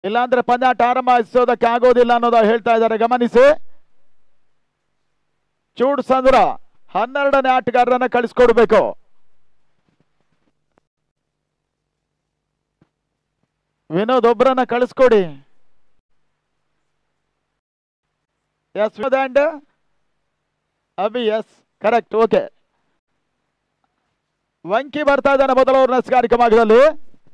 ಇಲ್ಲಾಂದ್ರೆ ಪಂದ್ಯಾಟ ಆರಂಭಿಸೋದಕ್ಕೆ ಆಗೋದಿಲ್ಲ ಅನ್ನೋದ ಹೇಳ್ತಾ ಇದ್ದಾರೆ ಗಮನಿಸಿ ಚೂಡ್ ಸಂದ್ರ ಹನ್ನೆರಡನೇ ಆಟಗಾರರನ್ನ ಕಳಿಸ್ಕೊಡ್ಬೇಕು ವಿನೋದ್ ಒಬ್ಬರನ್ನ ಕಳಿಸ್ಕೊಡಿ yes and Abhi yes correct okay Venki ಬರ್ತಾ ಇದ್ದಾನೆ ಮೊದಲ ಓವರ್ನೆಸ್ ಕಾರ್ಯಕ್ರಮದಲ್ಲಿ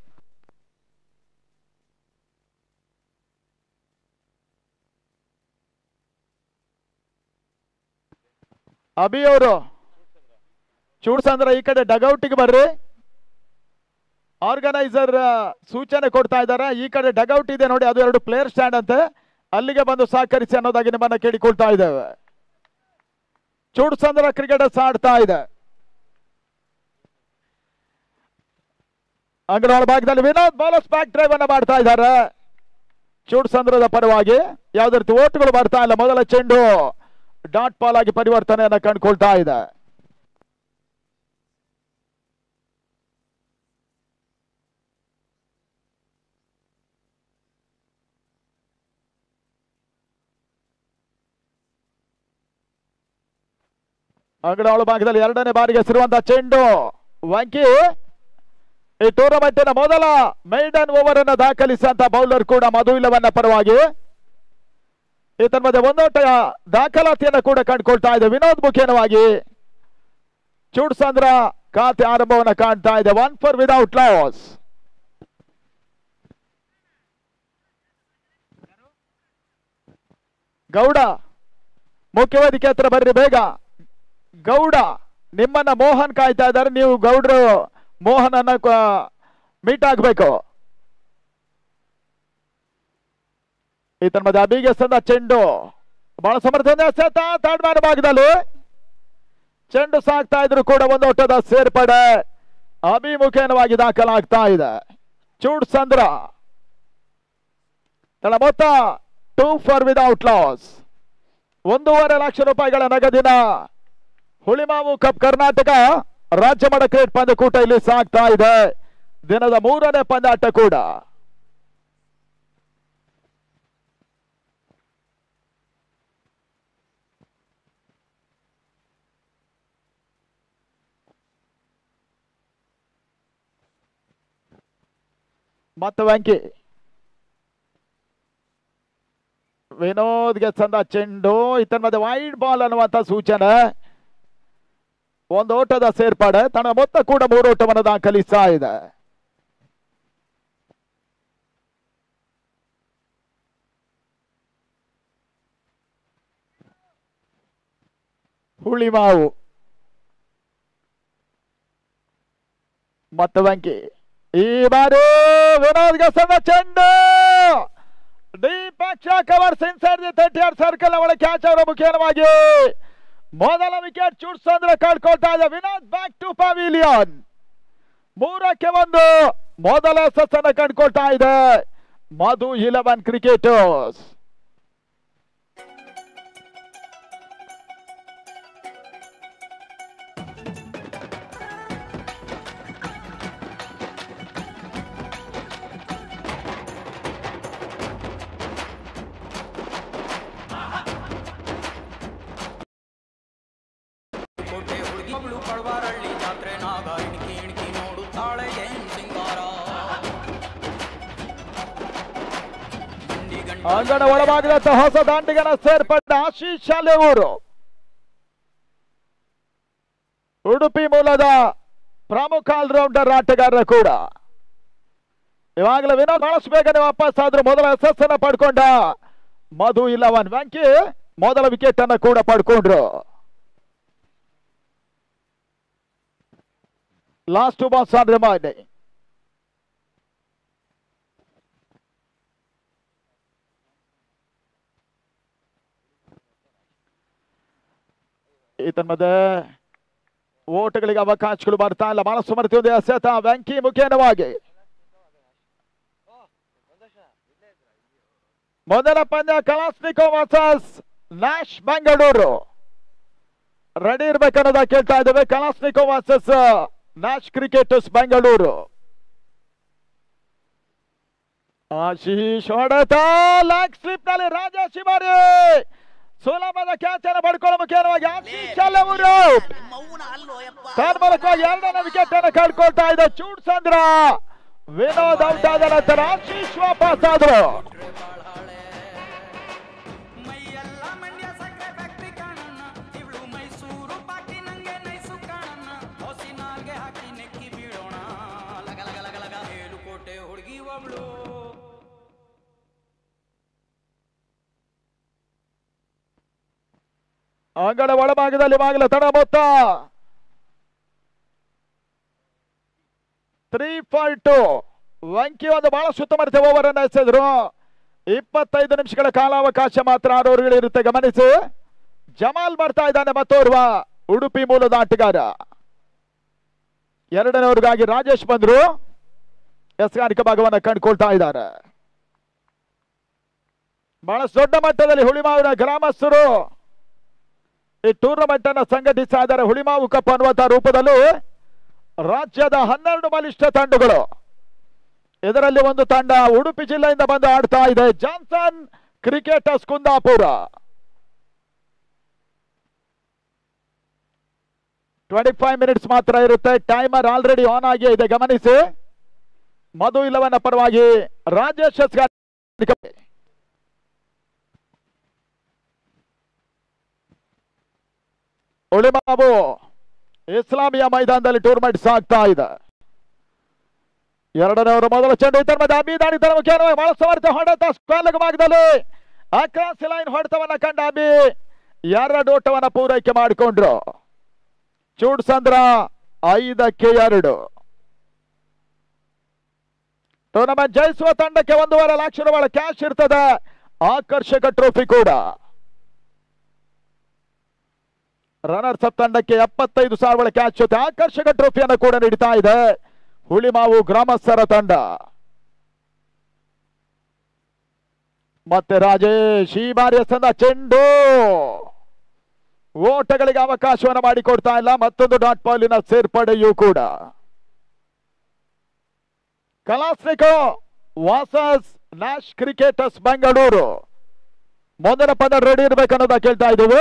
ಅಭಿ ಅವರು ಚೂಡ್ಸಂದ್ರ ಈ ಕಡೆ ಡಗೌಟಿಗೆ ಬರ್ರಿ ಆರ್ಗನೈಸರ್ ಸೂಚನೆ ಕೊಡ್ತಾ ಇದ್ದಾರೆ ಈ ಕಡೆ ಡಗೌಟ್ ಇದೆ ನೋಡಿ ಅದು ಎರಡು ಪ್ಲೇಯರ್ ಸ್ಟ್ಯಾಂಡ್ ಅಂತೆ ಅಲ್ಲಿಗೆ ಬಂದು ಸಹಕರಿಸಿ ಅನ್ನೋದಾಗಿ ನಿಮ್ಮನ್ನ ಕೇಳಿಕೊಳ್ತಾ ಇದ್ದೇವೆ ಚೂಡ್ಸಂದ್ರ ಕ್ರಿಕೆಟರ್ಸ್ ಆಡ್ತಾ ಇದೆ ಅಂಗನವಾಳ ಭಾಗದಲ್ಲಿ ವಿನೋದ್ ಬಾಲಸ್ ಬ್ಯಾಕ್ ಡ್ರೈವ್ ಅನ್ನ ಮಾಡ್ತಾ ಇದ್ದಾರೆ ಚೂಡ್ಸಂದ್ರದ ಪರವಾಗಿ ಯಾವುದೇ ರೀತಿ ಓಟ್ಗಳು ಬರ್ತಾ ಇಲ್ಲ ಮೊದಲ ಚೆಂಡು ಡಾಟ್ ಬಾಲ್ ಆಗಿ ಪರಿವರ್ತನೆಯನ್ನ ಕಂಡುಕೊಳ್ತಾ ಇದೆ ಅಂಗಡಾಳು ಭಾಗದಲ್ಲಿ ಎರಡನೇ ಬಾರಿಗೆ ಸಿರುವಂತಹ ಚೆಂಡು ವಂಕಿ ಈ ಟೂರ್ನಮೆಂಟಿನ ಮೊದಲ ಮೈಡನ್ ಓವರ್ ಅನ್ನು ದಾಖಲಿಸಿದಂತ ಬೌಲರ್ ಕೂಡ ಮಧು ಇಲ್ಲವನ್ನ ಪರವಾಗಿ ಈತನ ಮಧ್ಯೆ ಒಂದೋಟ ದಾಖಲಾತಿಯನ್ನು ಕೂಡ ಕಂಡುಕೊಳ್ತಾ ಇದೆ ವಿನೋದ್ ಮುಖೇನವಾಗಿ ಚೂಡ್ಸಂದ್ರ ಖಾತೆ ಆರಂಭವನ್ನು ಕಾಣ್ತಾ ಇದೆ one for without loss Gowda ಮುಖ್ಯ ವೇದಿಕೆ ಹತ್ರ ಬರ್ರಿ ಬೇಗ ಗೌಡ ನಿಮ್ಮನ್ನ ಮೋಹನ್ ಕಾಯ್ತಾ ಇದ್ದಾರೆ ನೀವು ಗೌಡ್ರು ಮೋಹನನ್ನ ಮೀಟ್ ಆಗ್ಬೇಕು ಈತನ ಮಧ್ಯೆ ಅಬಿಗೆ ಸಂದ ಚೆಂಡು ಬಹಳ ಸಮರ್ಥನೆ ಸೆತ ತಾಡ್ಮಾನ ಭಾಗದಲ್ಲಿ ಚೆಂಡು ಸಾಕ್ತಾ ಇದ್ರು ಕೂಡ ಒಂದು ಓಟದ ಸೇರ್ಪಡೆ ಅಭಿಮುಖೇನವಾಗಿ ದಾಖಲಾಗ್ತಾ ಇದೆ ಚೂಡ್ ಸಂದ್ರ ತಳ ಮೊತ್ತ ಟೂ ಫಾರ್ ವಿದೌಟ್ ಲಾಸ್ ಒಂದೂವರೆ ಲಕ್ಷ ರೂಪಾಯಿಗಳ ನಗದಿನ ಹುಳಿಮಾವು ಕಪ್ ಕರ್ನಾಟಕ ರಾಜ್ಯ ಮಟ್ಟ ಕ್ರಿಕೆಟ್ ಪಂದ್ಯಕೂಟ ಇಲ್ಲಿ ಸಾಗ್ತಾ ಇದೆ ದಿನದ ಮೂರನೇ ಪಂದ್ಯಾಟ ಕೂಡ ಮತ್ತೆ ವಂಕಿ ವಿನೋದ್ಗೆ ಚಂದ ಚೆಂಡು ಇತನ ಮಧ್ಯೆ ವೈಡ್ ಬಾಲ್ ಅನ್ನುವಂತ ಸೂಚನೆ ಒಂದು ಓಟದ ಸೇರ್ಪಡೆ ತನ್ನ ಮೊತ್ತ ಕೂಡ ಮೂರು ಓಟವನ್ನು ದಾಖಲಿಸ್ತಾ ಇದೆ ಹುಳಿಮಾವು ಮತ್ತೆ ವಂಕಿ ಈ ಬಾರಿ ವಿನೋದ್ಗೆ ಸಮ ಚೆಂಡು ದೀಪಕ್ಷ covers inside the thirty yard circle ಅವಳ ಕ್ಯಾಚ್ ಅವರ ಮುಖೇನವಾಗಿ ಮೊದಲ ವಿಕೆಟ್ ಚುಡ್ಸಂದ್ರ ಕಳ್ಕೊಳ್ತಾ ಇದೆ ವಿನೋದ್ ಬ್ಯಾಕ್ ಟು ಪವಿಲಿಯನ್ ಮೂರಕ್ಕೆ ಒಂದು ಮೊದಲ ಸಸ್ಸನ್ನ ಕಂಡುಕೊಳ್ತಾ ಇದೆ ಮಧು ಇಲೆವನ್ ಕ್ರಿಕೆಟರ್ಸ್ ಕೋಟೆ ಹುಡುಗಿ ಮಗಳು ಪಳವಾರಳ್ಳಿ ಜಾತ್ರೆ ನಾಗ ಇಣಕಿ ಇಣಕಿ ನೋಡುತ್ತಾಳೆ ಏನ್ ಸಿಂಗಾರ ಗಂಡಿ ಗಂಡ ಅಂಗಣ ಒಳಭಾಗದ ಹೊಸ ದಾಂಡಿಗನ ಸೇರ್ಪಟ್ಟ ಆಶೀಶ್ ಶಾಲೆಯೂರು ಉಡುಪಿ ಮೂಲದ ಪ್ರಮುಖ ಆಲ್ರೌಂಡರ್ ಆಟಗಾರರ ಕೂಡ ಇವಾಗಲೇ ವಿನೋದ್ ಬಹಳಷ್ಟು ಬೇಗನೆ ವಾಪಸ್ ಆದ್ರು ಮೊದಲ ಯಶಸ್ಸನ್ನ ಪಡ್ಕೊಂಡ ಮಧು ಇಲ್ಲವನ್ ವೆಂಕಿ ಮೊದಲ ವಿಕೆಟ್ ಅನ್ನ ಕೂಡ ಪಡ್ಕೊಂಡ್ರು ಲಾಸ್ಟ್ ಬಾಸ್ ಆನ್ ರಿಮೈಂಡಿಂಗ್ ಈತನ ಮಧ್ಯೆ ಓಟಗಳಿಗೆ ಅವಕಾಶಗಳು ಬರ್ತಾ ಇಲ್ಲ ಬಹಳ ಸಮರ್ಥಿ ಒಂದು ಎಸೆತ ವೆಂಕಿ ಮುಖೇನವಾಗಿ ಮೊದಲ ಪಂದ್ಯ Kalashnikov versus Nash Bengaluru ready ಇರ್ಬೇಕನ್ನೋದ ಕೇಳ್ತಾ ಇದ್ದೇವೆ Kalashnikov versus Nash cricketers Bengaluru Ashish ಹೊಡೆತ ಲಾಕ್ ಸ್ಲಿಪ್ ನಲ್ಲಿ ರಾಜ ಶಿವಾರಿ ಸುಲಭದ ಕ್ಯಾಚ್ ಅನ್ನು ಪಡ್ಕೊಳ್ಳೋ ಮುಖ್ಯವಾಗಿ ಆಶೀಶ್ ಅಲ್ಲವರು ಮೌನ ಅಲ್ಲೋ ಯಪ್ಪ ತನ್ಮೂಲಕವಾಗಿ ಎರಡನೇ ವಿಕೆಟ್ ಅನ್ನು ಕಳ್ಕೊಳ್ತಾ ಇದೆ ಚೂಡ್ ಸಂದ್ರ ವಿನೋದ್ ಔಟ್ ಆದ ನಂತರ ಆಶೀಶ್ ವಾಪಸ್ ಆದ್ರು ಬಿಟ್ರೆ ಬಾಳಾಳೆ ಮೈಯೆಲ್ಲ ಮಂಡ್ಯ ಸಕ್ಕರೆ ಫ್ಯಾಕ್ಟ್ರಿ ಕಾಣಣ್ಣ ಇವಳು ಮೈಸೂರು ಪಾಟಿ ನಂಗೆ ನೈಸು ಕಾಣಣ್ಣ ಹೊಸಿನಾಗೆ ಹಾಕಿ ನೆಕ್ಕಿ ಬೀಳೋಣ ಲಗ ಲಗ ಲಗ ಲಗ ಮೇಲುಕೋಟೆ ಹುಡುಗಿ ಒಬ್ಳು ಅಂಗಡ ಒಳಭಾಗದಲ್ಲಿ ಬಾಗಿಲ ತಡ ಮೊತ್ತ ತ್ರೀ ಫಾರ್ ಟು ವಂಕಿ ಒಂದು ಬಹಳ ಸುತ್ತಮರಿತ ಓವರ್ ಅನ್ನು ಎಸೆದ್ರು ಇಪ್ಪತ್ತೈದು ನಿಮಿಷಗಳ ಕಾಲಾವಕಾಶ ಮಾತ್ರ ಆಡೋರುಗಳಿರುತ್ತೆ ಗಮನಿಸಿ ಜಮಾಲ್ ಬರ್ತಾ ಇದ್ದಾನೆ ಮತ್ತೋರ್ವ ಉಡುಪಿ ಮೂಲದ ಆಟಗಾರ ಎರಡನೇವ್ರಿಗಾಗಿ ರಾಜೇಶ್ ಬಂದ್ರು ಎಸ್ಗಾರಿಕೆ ಭಾಗವನ್ನ ಕಂಡುಕೊಳ್ತಾ ಇದ್ದಾರೆ ಬಹಳಷ್ಟು ದೊಡ್ಡ ಮಟ್ಟದಲ್ಲಿ ಹುಳಿಮಾವಿನ ಗ್ರಾಮಸ್ಥರು ಈ ಟೂರ್ನಮೆಂಟ್ ಅನ್ನು ಸಂಘಟಿಸ್ತಾ ಇದ್ದಾರೆ ಹುಳಿಮಾವು ಕಪ್ ಅನ್ನುವಂತ ರೂಪದಲ್ಲಿ ರಾಜ್ಯದ ಹನ್ನೆರಡು ಬಲಿಷ್ಠ ತಂಡಗಳು ಇದರಲ್ಲಿ ಒಂದು ತಂಡ ಉಡುಪಿ ಜಿಲ್ಲೆಯಿಂದ ಬಂದು ಆಡ್ತಾ ಇದೆ Johnson cricketers Kundapura twenty five minutes ಮಾತ್ರ ಇರುತ್ತೆ ಟೈಮರ್ ಆಲ್ರೆಡಿ ಆನ್ ಆಗಿ ಇದೆ ಗಮನಿಸಿ ಮಧು ಇಲ್ಲವನ್ನ ಪರವಾಗಿ ರಾಜೇಶ್ ಎಸ್ಗಾರ್ ಉಳಿಮಾವು ಇಸ್ಲಾಮಿಯಾ ಮೈದಾನದಲ್ಲಿ ಟೂರ್ನಮೆಂಟ್ ಸಾಗ್ತಾ ಇದೆ ಎರಡನೇ ಓವರ್ ಮೊದಲ ಚೆಂಡು ಇತರ ಮಧ್ಯೆ ಅಬಿ ದಾಳಿ ತರ ಮುಖ್ಯವಾಗಿ ಬಹಳ ಸಮರ್ಥ ಹೊಡೆತ ಸ್ಕ್ವೇರ್ ಭಾಗದಲ್ಲಿ ಅಕ್ರಾಸ್ ಲೈನ್ ಹೊಡೆತವನ್ನ ಕಂಡ ಅಬಿ ಎರಡು ಓಟವನ್ನ ಪೂರೈಕೆ ಮಾಡಿಕೊಂಡ್ರು ಚೂಡ್ ಸಂದ್ರ ಐದಕ್ಕೆ ಎರಡು ಟೂರ್ನಮೆಂಟ್ ಜಯಿಸುವ ತಂಡಕ್ಕೆ ಒಂದೂವರೆ ಲಕ್ಷ ರೂಪಾಯಿ ಕ್ಯಾಶ್ ಇರ್ತದೆ ಆಕರ್ಷಕ ಟ್ರೋಫಿ ಕೂಡ ರನ್ನರ್ಸ್ ಅಪ್ ತಂಡಕ್ಕೆ ಎಪ್ಪತ್ತೈದು ಸಾವಿರ ಕ್ಯಾಚ್ ಜೊತೆ ಆಕರ್ಷಕ ಟ್ರೋಫಿಯನ್ನು ಕೂಡ ನೀಡ್ತಾ ಇದೆ ಹುಳಿಮಾವು ಗ್ರಾಮಸ್ಥರ ತಂಡ ಮತ್ತೆ ರಾಜೇಶ್ ಈ ಬಾರಿಯ ಸಂದ ಚೆಂಡು ಓಟಗಳಿಗೆ ಅವಕಾಶವನ್ನು ಮಾಡಿಕೊಡ್ತಾ ಇಲ್ಲ ಮತ್ತೊಂದು ಡಾಟ್ ಬಾಲಿನ ಸೇರ್ಪಡೆಯೂ ಕೂಡ Kalashnikov versus Nash cricketers Bengaluru ಮುಂದಿನ ಪದ ರೆಡಿ ಇರ್ಬೇಕನ್ನೋದ ಕೇಳ್ತಾ ಇದ್ದೀವಿ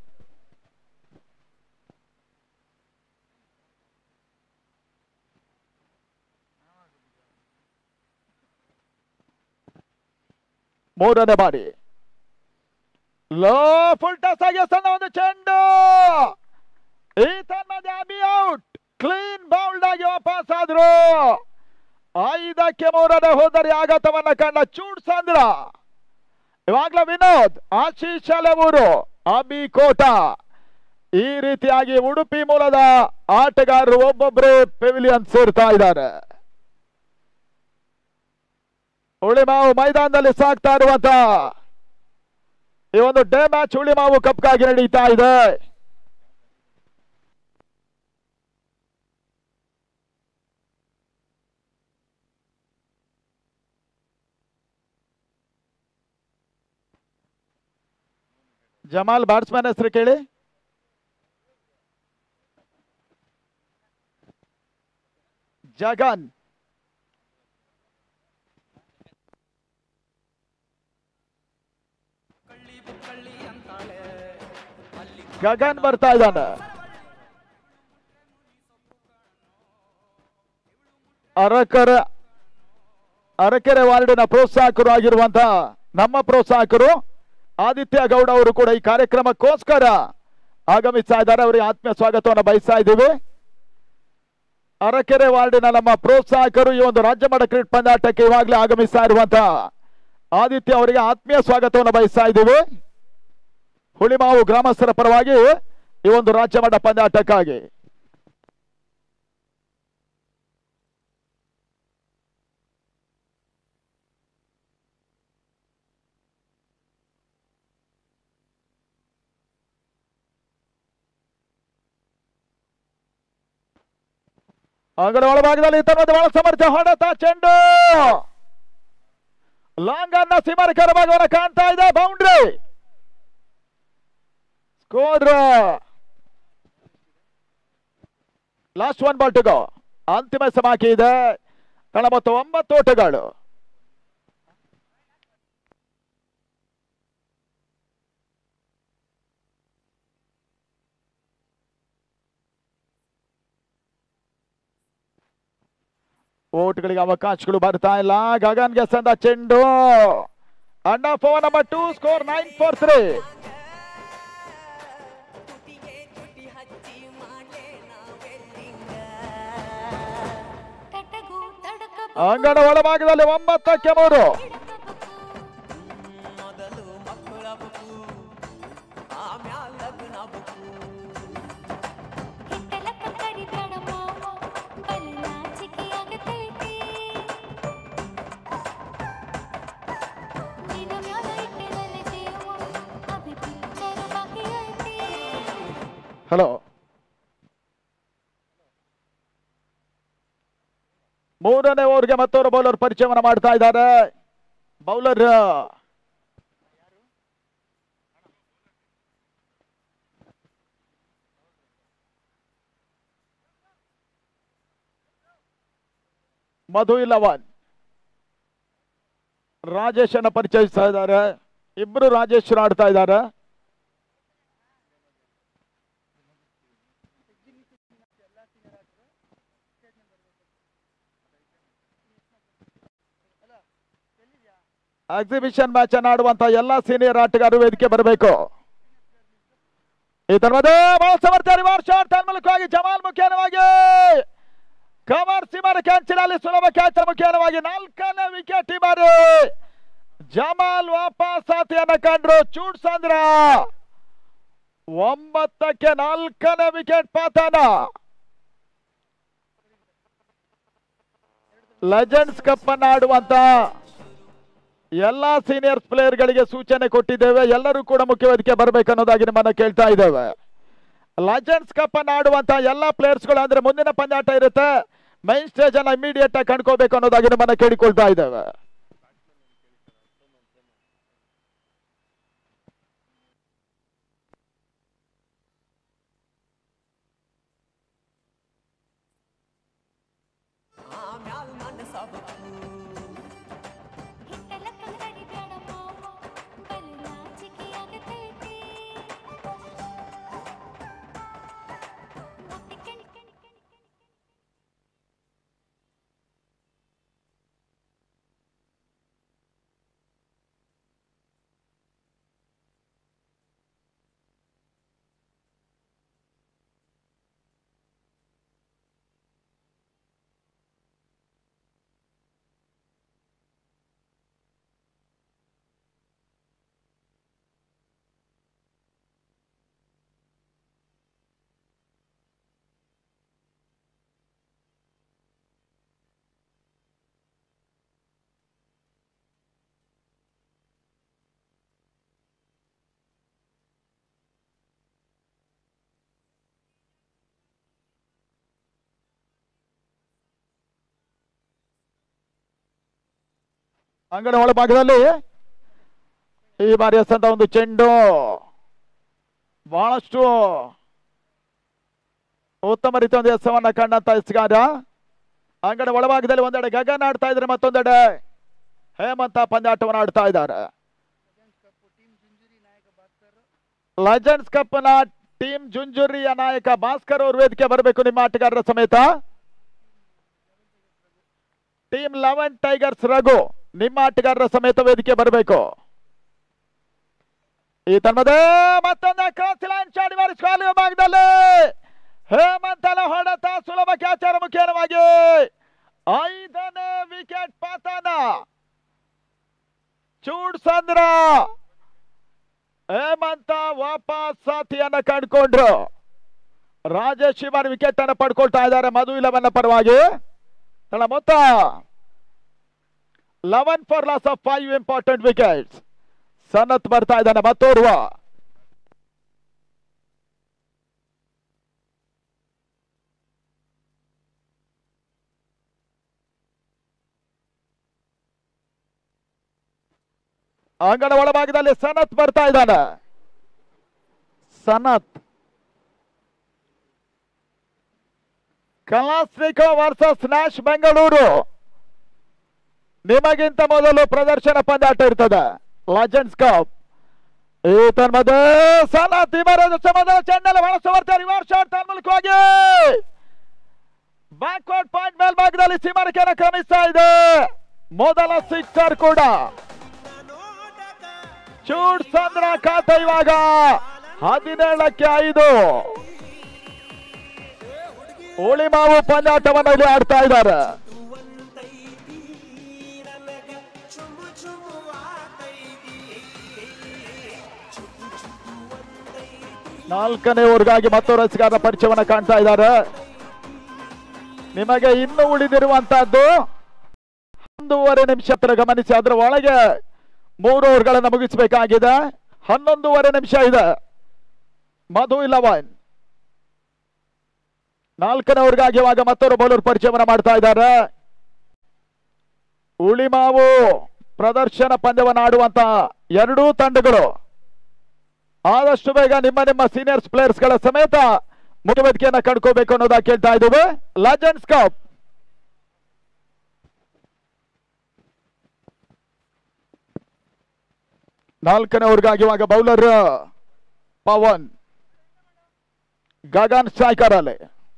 ಮೂರನೇ ಬಾರಿ ಲೋ ಫುಲ್ ಟಸ್ ಆಗಿ ಸಣ್ಣ ಒಂದು ಚೆಂಡು ಈ ತನ್ಮಧ್ಯೆ ಅಬಿ ಔಟ್ ಕ್ಲೀನ್ ಬೌಲ್ಡ್ ಆಗಿ ವಾಪಸ್ ಆದ್ರು ಐದಕ್ಕೆ ಮೂರನೇ ಹೋದರೆ ಆಘಾತವನ್ನ ಕಂಡ ಚೂಡ್ ಸಂದ್ರ ಇವಾಗ್ಲೇ ವಿನೋದ್ ಆಶೀಶ್ ಅಲೆವೂರು ಅಬಿ ಕೋಟ ಈ ರೀತಿಯಾಗಿ ಉಡುಪಿ ಮೂಲದ ಆಟಗಾರರು ಒಬ್ಬೊಬ್ಬರೇ ಪೆವಿಲಿಯನ್ ಸೇರ್ತಾ ಇದ್ದಾರೆ ಉಳಿಮಾವು ಮೈದಾನದಲ್ಲಿ ಸಾಗ್ತಾ ಇರುವಂತ ಈ ಒಂದು ಡೇ ಮ್ಯಾಚ್ ಉಳಿಮಾವು ಕಪ್ಗಾಗಿ ನಡೀತಾ ಇದೆ ಜಮಾಲ್ ಬ್ಯಾಟ್ಸ್ಮನ್ ಹೆಸರು ಕೇಳಿ ಜಗನ್ ಕಳ್ಳಿ ಬುಕ್ಕಳ್ಳಿ ಅಂತಾಳೆ ಅಲ್ಲಿ ಗಗನ್ ಬರ್ತಾ ಇದ್ದಾನೆ ಅರಕರ ಅರಕೆರೆ ವಾರ್ಡಿನ ಪ್ರೋತ್ಸಾಹಕರು ಆಗಿರುವಂತ ನಮ್ಮ ಪ್ರೋತ್ಸಾಹಕರು ಆದಿತ್ಯ ಗೌಡ ಅವರು ಕೂಡ ಈ ಕಾರ್ಯಕ್ರಮಕ್ಕೋಸ್ಕರ ಆಗಮಿಸ್ತಾ ಇದ್ದಾರೆ ಅವರಿಗೆ ಆತ್ಮೀಯ ಸ್ವಾಗತವನ್ನು ಬಯಸ್ತಾ ಇದ್ದೀವಿ ಅರಕೆರೆ ವಾರ್ಡಿನ ನಮ್ಮ ಪ್ರೋತ್ಸಾಹಕರು ಈ ಒಂದು ರಾಜ್ಯ ಮಟ್ಟ ಕ್ರಿಕೆಟ್ ಪಂದ್ಯಾಟಕ್ಕೆ ಇವಾಗಲೇ ಆಗಮಿಸ್ತಾ ಇರುವಂತ ಆದಿತ್ಯ ಅವರಿಗೆ ಆತ್ಮೀಯ ಸ್ವಾಗತವನ್ನು ಬಯಸ್ತಾ ಇದ್ದೀವಿ ಹುಳಿಮಾವು ಗ್ರಾಮಸ್ಥರ ಪರವಾಗಿ ಈ ಒಂದು ರಾಜ್ಯ ಮಟ್ಟ ಪಂದ್ಯಾಟಕ್ಕಾಗಿ ಅಂಗಡಿ ಒಳಭಾಗದಲ್ಲಿ ಇತರ ಬಹಳ ಸಮರ್ಥ ಹೊಡೆತ ಚೆಂಡು ಲಾಂಗ್ ಅನ್ನ ಸಿಮರ್ಕರ ಭಾಗವನ್ನು ಕಾಣ್ತಾ ಇದೆ boundary score last one ball to go ಅಂತಿಮ ಸಮಾಕಿ ಇದೆ ಕಳ ಮತ್ತು ಒಂಬತ್ತು ಓಟಗಳು ಓಟ್ಗಳಿಗೆ ಅವಕಾಶಗಳು ಬರ್ತಾ ಇಲ್ಲ ಗಗನ್ಗೆ ಸಂದ ಚೆಂಡು and four number two score nine four three ತುಟಿಗೆ ತುಟಿ ಹಚ್ಚಿ ಮಾಡ್ಲೆ ನಾವೆಲ್ಲಿಂಗ ತಟಗು ತಡಕ ಅಂಗಡ ಒಳಭಾಗದಲ್ಲಿ ಒಂಬತ್ತಕ್ಕೆ ಮೂರು ಮೊದಲು ಮಕ್ಕಳ ಬುಕು ಆಮ್ಯಾಲ ಲಗ್ನ ಬುಕು ಹಿಟ್ಟಲಕ್ಕ ಕರಿಬೇಡ ಮಾವ ಬಲು ನಾಚಿಕೆಯಾಗತೈತಿ ನಿನ್ನ ಮ್ಯಾಲ ಇಟ್ಟಿರಲಿ ಜೀವ ಅಭಿ ಪಿಕ್ಚರ್ ಬಾಕಿ ಐತಿ ಹಲೋ ಮೂರನೇ ಓವರ್ಗೆ ಮತ್ತೊಬ್ಬರು ಬೌಲರ್ ಪರಿಚಯವನ್ನ ಮಾಡ್ತಾ ಇದ್ದಾರೆ ಬೌಲರ್ ಮಧು ಇಲ್ಲವನ್ ರಾಜೇಶ್ ಅನ್ನ ಪರಿಚಯಿಸ್ತಾ ಇದ್ದಾರೆ ಇಬ್ರು ರಾಜೇಶ್ ಆಡ್ತಾ ಇದ್ದಾರೆ ಎಕ್ಸಿಬಿಷನ್ ಮ್ಯಾಚ್ ಅನ್ನು ಆಡುವಂತ ಎಲ್ಲಾ ಸೀನಿಯರ್ ಆಟಗಾರರು ವೇದಿಕೆ ಬರಬೇಕು ಇದರ ಮಧ್ಯೆ ಬಹಳ ಸಮರ್ಥ ರಿವರ್ಸ್ ಶಾಟ್ ತನ್ಮೂಲಕವಾಗಿ ಜಮಾಲ್ ಮುಖೇನವಾಗಿ ಕಮರ್ ಸಿಮರ್ ಕ್ಯಾಚಿನಲ್ಲಿ ಸುಲಭ ಕ್ಯಾಚ್ ಮುಖೇನವಾಗಿ ನಾಲ್ಕನೇ ವಿಕೆಟ್ ಈ ಬಾರಿ ಜಮಾಲ್ ವಾಪಸ್ ಸಾಥಿಯನ್ನ ಕಂಡ್ರು ಚೂಡ್ ಸಂದ್ರ ಒಂಬತ್ತಕ್ಕೆ ನಾಲ್ಕನೇ ವಿಕೆಟ್ ಪಾತಾನ ಲೆಜೆಂಡ್ಸ್ ಕಪ್ ಅನ್ನ ಆಡುವಂತ ಎಲ್ಲಾ ಸೀನಿಯರ್ಸ್ ಪ್ಲೇಯರ್ ಗಳಿಗೆ ಸೂಚನೆ ಕೊಟ್ಟಿದ್ದೇವೆ ಎಲ್ಲರೂ ಕೂಡ ಮುಖ್ಯ ವೇದಿಕೆ ಬರಬೇಕು ಅನ್ನೋದಾಗಿ ನಿಮ್ಮನ್ನ ಕೇಳ್ತಾ ಇದ್ದೇವೆ ಲೆಜೆಂಡ್ಸ್ ಕಪ್ ಅನ್ನ ಆಡುವಂತ ಎಲ್ಲಾ ಪ್ಲೇಯರ್ಸ್ ಗಳು ಅಂದ್ರೆ ಮುಂದಿನ ಪಂದ್ಯಾಟ ಇರುತ್ತೆ ಮೈನ್ ಸ್ಟೇಜ್ ಅನ್ನ ಇಮಿಡಿಯೇಟ್ ಆಗಿ ಕಂಡ್ಕೋಬೇಕು ಅನ್ನೋದಾಗಿ ನಿಮ್ಮನ್ನ ಕೇಳಿಕೊಳ್ತಾ ಇದ್ದೇವೆ ಆಮ್ಯಾಲ ಮನಸ ಬುಕು ಹಿಟ್ಟಲಕ್ಕ ಕರಿಬೇಡ ಮಾವ ಬಲು ನಾಚಿಕೆಯಾಗತೈತಿ ಮುಟ್ಟಿ ಕೆಣಿ ಕೆಣಿ ಕೆಣಿ ಕೆಣಿ ಅಂಗಡಿ ಒಳಭಾಗದಲ್ಲಿ ಈ ಬಾರಿ ಎಸೆದಂತ ಒಂದು ಚೆಂಡು ಬಹಳಷ್ಟು ಉತ್ತಮ ರೀತಿಯ ಒಂದು ಎಸವನ್ನ ಕಂಡಂತ ಎಸ್ಗಾರ ಅಂಗಡಿ ಒಳಭಾಗದಲ್ಲಿ ಒಂದೆಡೆ ಗಗನ್ ಆಡ್ತಾ ಇದ್ರೆ ಮತ್ತೊಂದೆಡೆ ಹೇಮಂತ ಪಂದ್ಯಾಟವನ್ನು ಆಡ್ತಾ ಇದ್ದಾರೆ ಲೆಜೆಂಡ್ಸ್ ಕಪ್ ನ ಟೀಮ್ ಜುಂಜುರಿಯ ನಾಯಕ ಭಾಸ್ಕರ್ ಅವರು ವೇದಿಕೆ ಬರಬೇಕು ನಿಮ್ಮ ಆಟಗಾರರ ಸಮೇತ ಟೀಮ್ ಲೆವೆನ್ ಟೈಗರ್ಸ್ ರಘು ನಿಮ್ಮ ಆಟಗಾರರ ಸಮೇತ ವೇದಿಕೆ ಬರಬೇಕು ಈ ತನ್ಮದೆ ಮತ್ತೊಂದು ಕ್ರಾಸ್ ಲೈನ್ ಚಾಡಿ ಬಾರಿಸಿಕೊಳ್ಳುವ ವಿಭಾಗದಲ್ಲಿ ಹೇಮಂತನ ಹೊಡೆತ ಸುಲಭ ಕ್ಯಾಚರ್ ಮುಖೇನವಾಗಿ ಐದನೇ ವಿಕೆಟ್ ಪಾತಾನ ಚೂಡ್ ಸಂದ್ರ ಹೇಮಂತ ವಾಪಸ್ ಸಾಥಿಯನ್ನ ಕಂಡುಕೊಂಡ್ರು ರಾಜೇಶ್ ಶಿವರ್ ವಿಕೆಟ್ ಅನ್ನು ಪಡ್ಕೊಳ್ತಾ ಇದ್ದಾರೆ ಮಧು ಇಲವನ್ನ ಪರವಾಗಿ ತಳ ಮೊತ್ತ eleven for loss of five important wickets Sanath ಬರ್ತಾ ಇದ್ದಾನೆ ಮತ್ತೋರ್ವ ಅಂಗಣ ಒಳಭಾಗದಲ್ಲಿ ಸನತ್ ಬರ್ತಾ ಇದ್ದಾನೆ Sanath Kalashnikov versus Nash Bengaluru ನಿಮಗಿಂತ ಮೊದಲು ಪ್ರದರ್ಶನ ಪಂದ್ಯಾಟ ಇರ್ತದೆ ಲೆಜೆಂಡ್ಸ್ ಕಪ್ ಈ ತನ್ಮಧ್ಯೆ ಸನತ್ ಇಮರದ ಸಮದ ಚೆಂಡಲ್ಲಿ ಬಹಳ ಸಮರ್ಥ ರಿವರ್ಸ್ ಶಾಟ್ ತನ್ಮೂಲಕವಾಗಿ ಬ್ಯಾಕ್ವರ್ಡ್ ಪಾಯಿಂಟ್ ಮೇಲ್ಭಾಗದಲ್ಲಿ ಸೀಮಾರಿಕೆಯನ್ನು ಕ್ರಮಿಸ್ತಾ ಇದೆ ಮೊದಲ ಸಿಕ್ಸರ್ ಕೂಡ ಚೂಡ್ ಚಂದ್ರ ಖಾತೆ ಇವಾಗ ಹದಿನೇಳಕ್ಕೆ ಐದು ಉಳಿಮಾವು ಪಂದ್ಯಾಟವನ್ನು ಇಲ್ಲಿ ಆಡ್ತಾ ಇದ್ದಾರೆ ನಾಲ್ಕನೇ ಓವರ್ಗಾಗಿ ಮತ್ತೊಂದು ರಸಿಗಾರರ ಪರಿಚಯವನ್ನ ಕಾಣ್ತಾ ಇದ್ದಾರೆ ನಿಮಗೆ ಇನ್ನು ಉಳಿದಿರುವಂತಹದ್ದು ಒಂದೂವರೆ ನಿಮಿಷ ಹತ್ರ ಗಮನಿಸಿ ಅದರ ಒಳಗೆ ಮೂರು ಓವರ್ಗಳನ್ನು ಮುಗಿಸಬೇಕಾಗಿದೆ ಹನ್ನೊಂದೂವರೆ ನಿಮಿಷ ಇದೆ ಮಧು ಇಲವನ್ ನಾಲ್ಕನೇ ಓವರ್ಗಾಗಿ ಇವಾಗ ಮತ್ತೊಂದು ಬೌಲರ್ ಪರಿಚಯವನ್ನ ಮಾಡ್ತಾ ಇದ್ದಾರೆ ಉಳಿಮಾವು ಪ್ರದರ್ಶನ ಪಂದ್ಯವನ್ನು ಆಡುವಂತ ಎರಡೂ ತಂಡಗಳು ಆದಷ್ಟು ಬೇಗ ನಿಮ್ಮ ನಿಮ್ಮ ಸೀನಿಯರ್ಸ್ ಪ್ಲೇಯರ್ಸ್ ಗಳ ಸಮೇತ ಮುಖ್ಯ ವೇದಿಕೆಯನ್ನ ಕಂಡ್ಕೋಬೇಕು ಅನ್ನೋದಾಗಿ ಕೇಳ್ತಾ ಇದ್ದೀವಿ ಲೆಜೆಂಡ್ಸ್ ಕಪ್ ನಾಲ್ಕನೇ ಓವರ್ಗಾಗಿ ಇವಾಗ ಬೌಲರ್ ಪವನ್ ಗಗನ್ ಸ್ಟ್ರೈಕರ್ ಅಲ್ಲಿ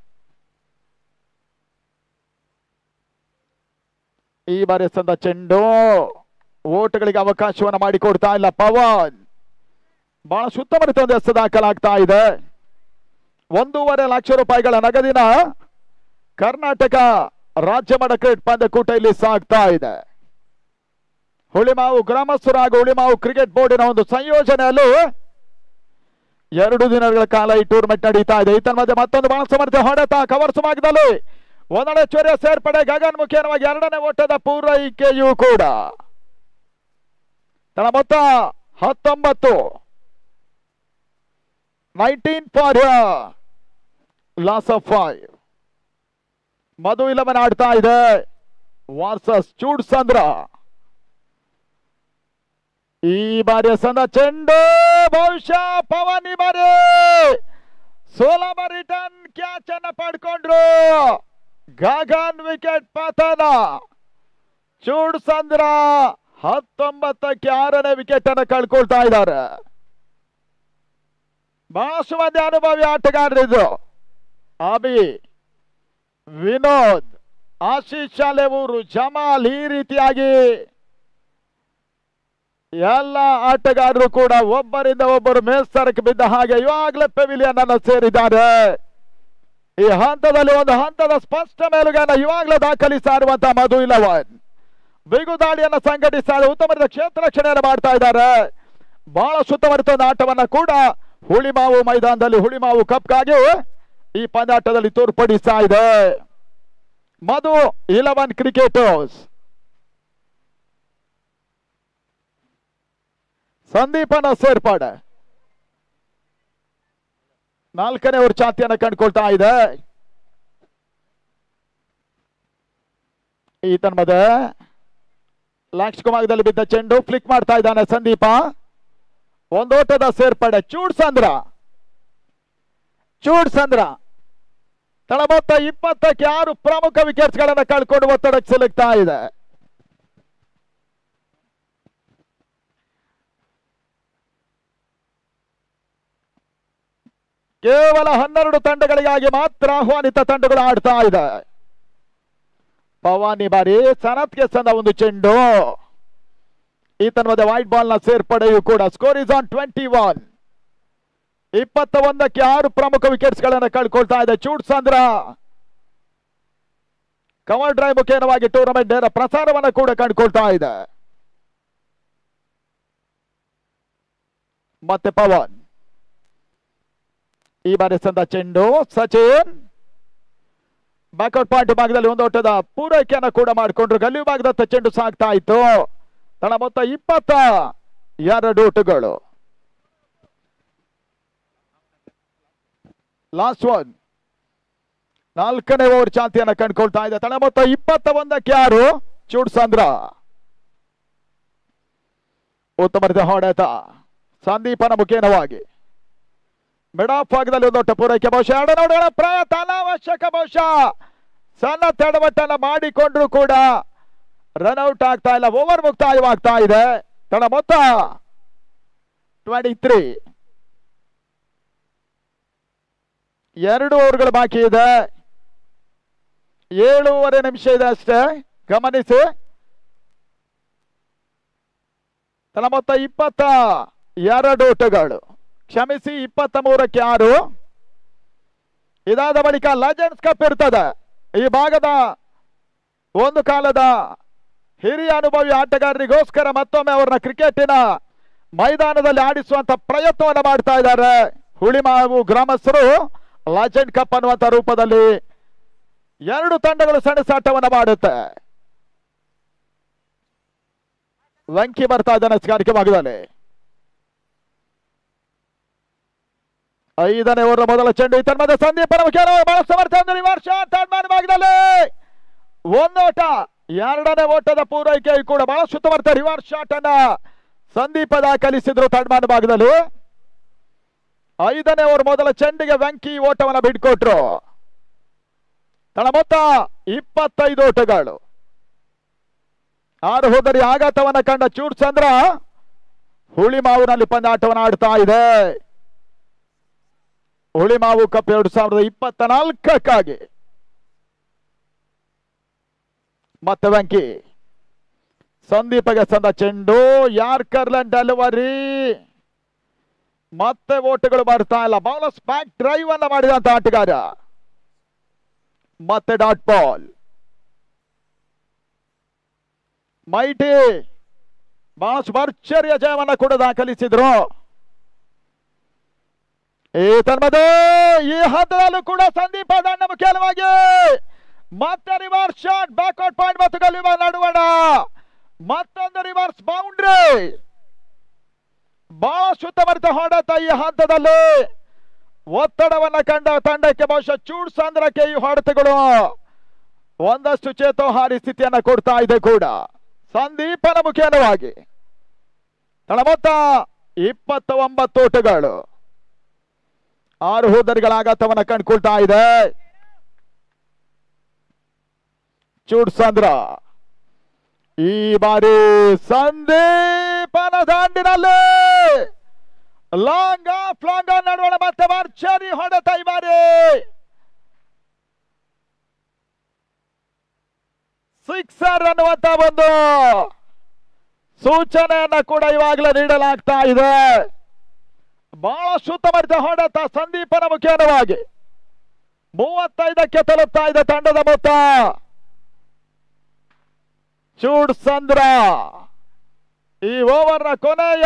ಈ ಬಾರಿ ಸಂದ ಚೆಂಡು ಓಟಗಳಿಗೆ ಅವಕಾಶವನ್ನು ಮಾಡಿಕೊಡ್ತಾ ಇಲ್ಲ ಪವನ್ ಬಹಳ ಸುತ್ತಮುತ್ತ ಒಂದು ಎಸ್ ದಾಖಲಾಗ್ತಾ ಇದೆ ಒಂದೂವರೆ ಲಕ್ಷ ರೂಪಾಯಿಗಳ ನಗದಿನ ಕರ್ನಾಟಕ ರಾಜ್ಯ ಮಟ್ಟ ಕ್ರಿಕೆಟ್ ಪಂದ್ಯಕೂಟ ಇಲ್ಲಿ ಸಾಗ್ತಾ ಇದೆ ಹುಳಿಮಾವು ಗ್ರಾಮಸ್ಥರು ಹಾಗೂ ಹುಳಿಮಾವು ಕ್ರಿಕೆಟ್ ಬೋರ್ಡಿನ ಒಂದು ಸಂಯೋಜನೆಯಲ್ಲಿ ಎರಡು ದಿನಗಳ ಕಾಲ ಈ ಟೂರ್ನಮೆಂಟ್ ನಡೀತಾ ಇದೆ ಈತನ ಮಧ್ಯೆ ಮತ್ತೊಂದು ಬಹಳ ಸಮರ್ಥ ಹೊಡೆತ ಕವರ್ಸ್ ಭಾಗದಲ್ಲಿ ಒಂದೆಡೆ ಚೊರೆ ಸೇರ್ಪಡೆ ಗಗನ್ ಮುಖೇನವಾಗಿ ಎರಡನೇ ಓಟದ ಪೂರೈಕೆಯೂ ಕೂಡ ತನ್ನ ಮೊತ್ತ ಹತ್ತೊಂಬತ್ತು nineteen for loss of five Madhu eleven ಆಡ್ತಾ ಇದೆ ವಾರ್ಸಸ್ ಚೂಡ್ ಸಂದ್ರ ಈ ಬಾರಿಯ ಸಂದ ಚೆಂಡು ಬಹುಶಃ ಪವನ್ ಈ ಬಾರಿ ಸೋಲಭ ರಿಟರ್ನ್ ಕ್ಯಾಚ್ ಅನ್ನ ಪಡ್ಕೊಂಡ್ರು ಗಗನ್ ವಿಕೆಟ್ ಪತನ ಚೂಡ್ ಸಂದ್ರ ಹತ್ತೊಂಬತ್ತಕ್ಕೆ ಆರನೇ ವಿಕೆಟ್ ಅನ್ನ ಕಳ್ಕೊಳ್ತಾ ಇದ್ದಾರೆ ಬಹಳಷ್ಟು ಮಂದಿ ಅನುಭವಿ ಆಟಗಾರರಿದ್ರು ಅಭಿ ವಿನೋದ್ ಆಶೀಶ್ ಶಾಲೆವರು ಜಮಾಲ್ ಈ ರೀತಿಯಾಗಿ ಎಲ್ಲ ಆಟಗಾರರು ಕೂಡ ಒಬ್ಬರಿಂದ ಒಬ್ಬರು ಮೇಲ್ಸ್ತರಕ್ಕೆ ಬಿದ್ದ ಹಾಗೆ ಇವಾಗಲೇ ಪೆವಿಲಿಯನ್ ಅನ್ನು ಸೇರಿದ್ದಾರೆ ಈ ಹಂತದಲ್ಲಿ ಒಂದು ಹಂತದ ಸ್ಪಷ್ಟ ಮೇಲುಗನ್ನ ಇವಾಗಲೇ ದಾಖಲಿಸ್ತಾ ಇರುವಂತಹ ಮಧು ಇಲವನ್ ಬಿಗು ದಾಳಿಯನ್ನು ಸಂಘಟಿಸ್ತಾ ಇದೆ ಉತ್ತಮ ರೀತಿಯ ಕ್ಷೇತ್ರ ರಕ್ಷಣೆಯನ್ನು ಮಾಡ್ತಾ ಇದ್ದಾರೆ ಬಹಳ ಸುತ್ತಮುತ್ತ ಒಂದು ಆಟವನ್ನ ಕೂಡ ಹುಳಿಮಾವು ಮೈದಾನದಲ್ಲಿ ಹುಳಿಮಾವು ಕಪ್ಗಾಗಿ ಈ ಪಂದ್ಯಾಟದಲ್ಲಿ ತೋರ್ಪಡಿಸ್ತಾ ಇದೆ ಮಧು ಇಲೆವನ್ ಕ್ರಿಕೆಟರ್ಸ್ ಸಂದೀಪನ ಸೇರ್ಪಾಡೆ ನಾಲ್ಕನೇ ಓವರ್ ಚಾತಿಯನ್ನ ಕಂಡುಕೊಳ್ತಾ ಇದೆ ಈತನ ಮದ ಲಾಕ್ಸ್ ಕುಮಾರದಲ್ಲಿ ಬಿದ್ದ ಚೆಂಡು ಫ್ಲಿಕ್ ಮಾಡ್ತಾ ಇದ್ದಾನೆ ಸಂದೀಪ ಒಂದೋಟದ ಸೇರ್ಪಡೆ ಚೂಡ್ ಸಂದ್ರ ಚೂಡ್ ಸಂದ್ರ ತಳಮೊತ್ತ ಇಪ್ಪತ್ತಕ್ಕೆ ಆರು ಪ್ರಮುಖ ವಿಕೆಟ್ಸ್ ಗಳನ್ನ ಕಳ್ಕೊಂಡು ಒತ್ತಡಕ್ಕೆ ಸಿಲುಕ್ತಾ ಇದೆ ಕೇವಲ ಹನ್ನೆರಡು ತಂಡಗಳಿಗಾಗಿ ಮಾತ್ರ ಆಹ್ವಾನಿತ ತಂಡಗಳು ಆಡ್ತಾ ಇದೆ ಪವಾನಿ ಬಾರಿ ಸನತ್ಗೆ ಸಂದ ಒಂದು ಚೆಂಡು ಈತನ ಮಧ್ಯೆ ವೈಟ್ ಬಾಲ್ ನ ಸೇರ್ಪಡೆಯೂ ಕೂಡ score is on twenty one ಇಪ್ಪತ್ತ ಒಂದಕ್ಕೆ ಆರು ಪ್ರಮುಖ ವಿಕೆಟ್ಸ್ ಗಳನ್ನ ಕಳ್ಕೊಳ್ತಾ ಇದೆ ಚೂಡ್ ಸಂದ್ರ ಕವರ್ ಡ್ರೈವ್ ಮುಖೇನವಾಗಿ ಟೂರ್ನಮೆಂಟ್ ನೇರ ಪ್ರಸಾರವನ್ನ ಕೂಡ ಕಂಡುಕೊಳ್ತಾ ಇದೆ ಮತ್ತೆ ಪವನ್ ಈ ಬಾರಿ ಸಂದ ಚೆಂಡು ಸಚಿನ್ ಬ್ಯಾಕ್ಔಟ್ ಪಾಯಿಂಟ್ ಭಾಗದಲ್ಲಿ ಒಂದು ಓಟದ ಪೂರೈಕೆಯನ್ನ ಕೂಡ ಮಾಡಿಕೊಂಡ್ರು ಗಲ್ಲಿ ಭಾಗದತ್ತ ಚೆಂಡು ಸಾಗ್ತಾ ಇತ್ತು ತನ್ನ ಮೊತ್ತ ಇಪ್ಪತ್ತ ಎರಡು ಓಟುಗಳು ಲಾಸ್ಟ್ ಒನ್ ನಾಲ್ಕನೇ ಓವರ್ ಚಾಂತಿಯನ್ನ ಕಂಡುಕೊಳ್ತಾ ಇದೆ ತಳ ಮೊತ್ತ ಇಪ್ಪತ್ತ ಒಂದಕ್ಕೆ ಆರು ಚೂಡ್ ಸಂದ್ರ ಉತ್ತಮ ರೀತಿಯ ಹೊಡೆತ ಸಂದೀಪನ ಮುಖೇನವಾಗಿ ಮಿಡ್ ಆಫ್ ಭಾಗದಲ್ಲಿ ಒಂದು ದೊಡ್ಡ ಪೂರೈಕೆ ಬಹುಶಃ ಎರಡು ನೋಡುಗಳ ಪ್ರಯತ್ನ ಅನಾವಶ್ಯಕ ಬಹುಶಃ ಸಣ್ಣ ತಡವಟ್ಟನ್ನ ಮಾಡಿಕೊಂಡ್ರು ಕೂಡ ರನ್ಔಟ್ ಆಗ್ತಾ ಇಲ್ಲ ಓವರ್ ಮುಕ್ತಾಯವಾಗ್ತಾ ಇದೆ ತಡ ಮೊತ್ತ ಟ್ವೆಂಟಿ ತ್ರೀ ಎರಡು ಓವರ್ಗಳು ಬಾಕಿ ಇದೆ ಏಳೂವರೆ ನಿಮಿಷ ಇದೆ ಅಷ್ಟೇ ಗಮನಿಸಿ ತನ್ನ ಮೊತ್ತ ಇಪ್ಪತ್ತ ಎರಡು ಓಟಗಳು ಕ್ಷಮಿಸಿ ಇಪ್ಪತ್ತ ಮೂರಕ್ಕೆ ಆರು ಇದಾದ ಬಳಿಕ ಲೆಜೆಂಡ್ಸ್ ಕಪ್ ಇರ್ತದೆ ಈ ಭಾಗದ ಒಂದು ಕಾಲದ ಹಿರಿಯ ಅನುಭವಿ ಆಟಗಾರರಿಗೋಸ್ಕರ ಮತ್ತೊಮ್ಮೆ ಅವರನ್ನ ಕ್ರಿಕೆಟಿನ ಮೈದಾನದಲ್ಲಿ ಆಡಿಸುವಂತ ಪ್ರಯತ್ನವನ್ನು ಮಾಡ್ತಾ ಇದ್ದಾರೆ ಹುಳಿಮಾವು ಗ್ರಾಮಸ್ಥರು ಲೆಜೆಂಡ್ ಕಪ್ ಅನ್ನುವಂತ ರೂಪದಲ್ಲಿ ಎರಡು ತಂಡಗಳು ಸೆಣಸಾಟವನ್ನು ಮಾಡುತ್ತೆ ವಂಕಿ ಬರ್ತಾ ಇದ್ದಾನೆ ಸ್ಕಾರಿಕೆ ಭಾಗದಲ್ಲಿ ಐದನೇ ಓವರ್ ಮೊದಲ ಚೆಂಡು ಈ ತನ್ಮದ ಸಂದೀಪ್ ಮುಖ್ಯರು ಬಹಳ ಸಮರ್ಥ ಒಂದು ರಿವರ್ಸ್ ಶಾಟ್ ತನ್ಮಾನ ಭಾಗದಲ್ಲಿ ಒಂದೋಟ ಎರಡನೇ ಓಟದ ಪೂರೈಕೆ ಕೂಡ ಬಹಳ ಸುತ್ತಮರ್ಥ ರಿವರ್ಸ್ ಶಾಟ್ ಅನ್ನ ಸಂದೀಪ ದಾಖಲಿಸಿದ್ರು ತನ್ಮಾನ ಭಾಗದಲ್ಲಿ ಐದನೇ ಓವರ್ ಮೊದಲ ಚೆಂಡಿಗೆ ವೆಂಕಿ ಓಟವನ್ನ ಬಿಟ್ಕೊಟ್ರು ತಳ ಮೊತ್ತ ಇಪ್ಪತ್ತೈದು ಓಟಗಳು ಆರು ಹೋದರಿ ಆಘಾತವನ್ನ ಕಂಡ ಚೂಡ್ ಚಂದ್ರ ಹುಳಿಮಾವಿನಲ್ಲಿ ಪಂದ್ಯಾಟವನ್ನು ಆಡ್ತಾ ಇದೆ ಹುಳಿಮಾವು ಕಪ್ ಎರಡು ಸಾವಿರದ ಇಪ್ಪತ್ತ ನಾಲ್ಕಕ್ಕಾಗಿ ಮತ್ತೆ ವೆಂಕಿ ಸಂದೀಪಗೆ ಸಂದ ಚೆಂಡು ಯಾರ್ಕರ್ಲೆಂಡ್ ಡೆಲಿವರಿ ಮತ್ತೆ ಓಟಗಳು ಬರ್ತಾ ಇಲ್ಲ ಬೌಲರ್ಸ್ ಬ್ಯಾಕ್ ಡ್ರೈವ್ ಅನ್ನ ಮಾಡಿದಂತ ಆಟಗಾರ ಮತ್ತೆ ಡಾಟ್ ಬಾಲ್ ಮೈಟಿ ಬಹಳ ಭರ್ಜರಿಯ ಜಯವನ್ನ ಕೂಡ ದಾಖಲಿಸಿದ್ರು ಈ ತನ್ಮದೆ ಈ ಹಂತದಲ್ಲೂ ಕೂಡ ಸಂದೀಪ ದಂಡ ಮುಖ್ಯವಾಗಿ ಮತ್ತೆ ರಿವರ್ಸ್ ಶಾಟ್ ಬ್ಯಾಕ್ವರ್ಡ್ ಪಾಯಿಂಟ್ ಮತ್ತು ಗಲ್ಲಿವ ನಡುವಣ ಮತ್ತೊಂದು ರಿವರ್ಸ್ ಬೌಂಡ್ರಿ ಬಹಳ ಸುತ್ತಮರಿತ ಹೊಡೆತ ಈ ಹಂತದಲ್ಲಿ ಒತ್ತಡವನ್ನ ಕಂಡ ತಂಡಕ್ಕೆ ಬಹುಶಃ ಚೂಡ್ ಸಾಂದ್ರಕ್ಕೆ ಈ ಹೊಡೆತಗಳು ಒಂದಷ್ಟು ಚೇತೋಹಾರಿ ಸ್ಥಿತಿಯನ್ನ ಕೊಡ್ತಾ ಇದೆ ಕೂಡ ಸಂದೀಪನ ಮುಖೇನವಾಗಿ ತಳ ಮೊತ್ತ ಇಪ್ಪತ್ತ ಒಂಬತ್ತು ಓಟಗಳು ಆರು ಹೋದರಿಗಳ ಆಘಾತವನ್ನ ಕಂಡುಕೊಳ್ತಾ ಇದೆ ಚೂಡ್ ಸಾಂದ್ರ ಈ ಬಾರಿ ಸಂದೀಪನ ದಾಂಡಿನಲ್ಲಿ ಲಾಂಗ್ ಆಫ್ ಲಾಂಗ್ ಆನ್ ನಡುವಣ ಮತ್ತೆ ಭರ್ಜರಿ ಹೊಡೆತ ಈ ಬಾರಿ ಸಿಕ್ಸರ್ ಅನ್ನುವಂತ ಒಂದು ಸೂಚನೆಯನ್ನ ಕೂಡ ಇವಾಗಲೇ ನೀಡಲಾಗ್ತಾ ಇದೆ ಬಹಳ ಸುತ್ತಮರಿತ ಹೊಡೆತ ಸಂದೀಪನ ಮುಖೇನವಾಗಿ ಮೂವತ್ತೈದಕ್ಕೆ ತಲುಪ್ತಾ ಇದೆ ತಂಡದ ಮೊತ್ತ ಚೂಡ್ ಸಂದ್ರ ಈ ಓವರ್ನ ಕೊನೆಯ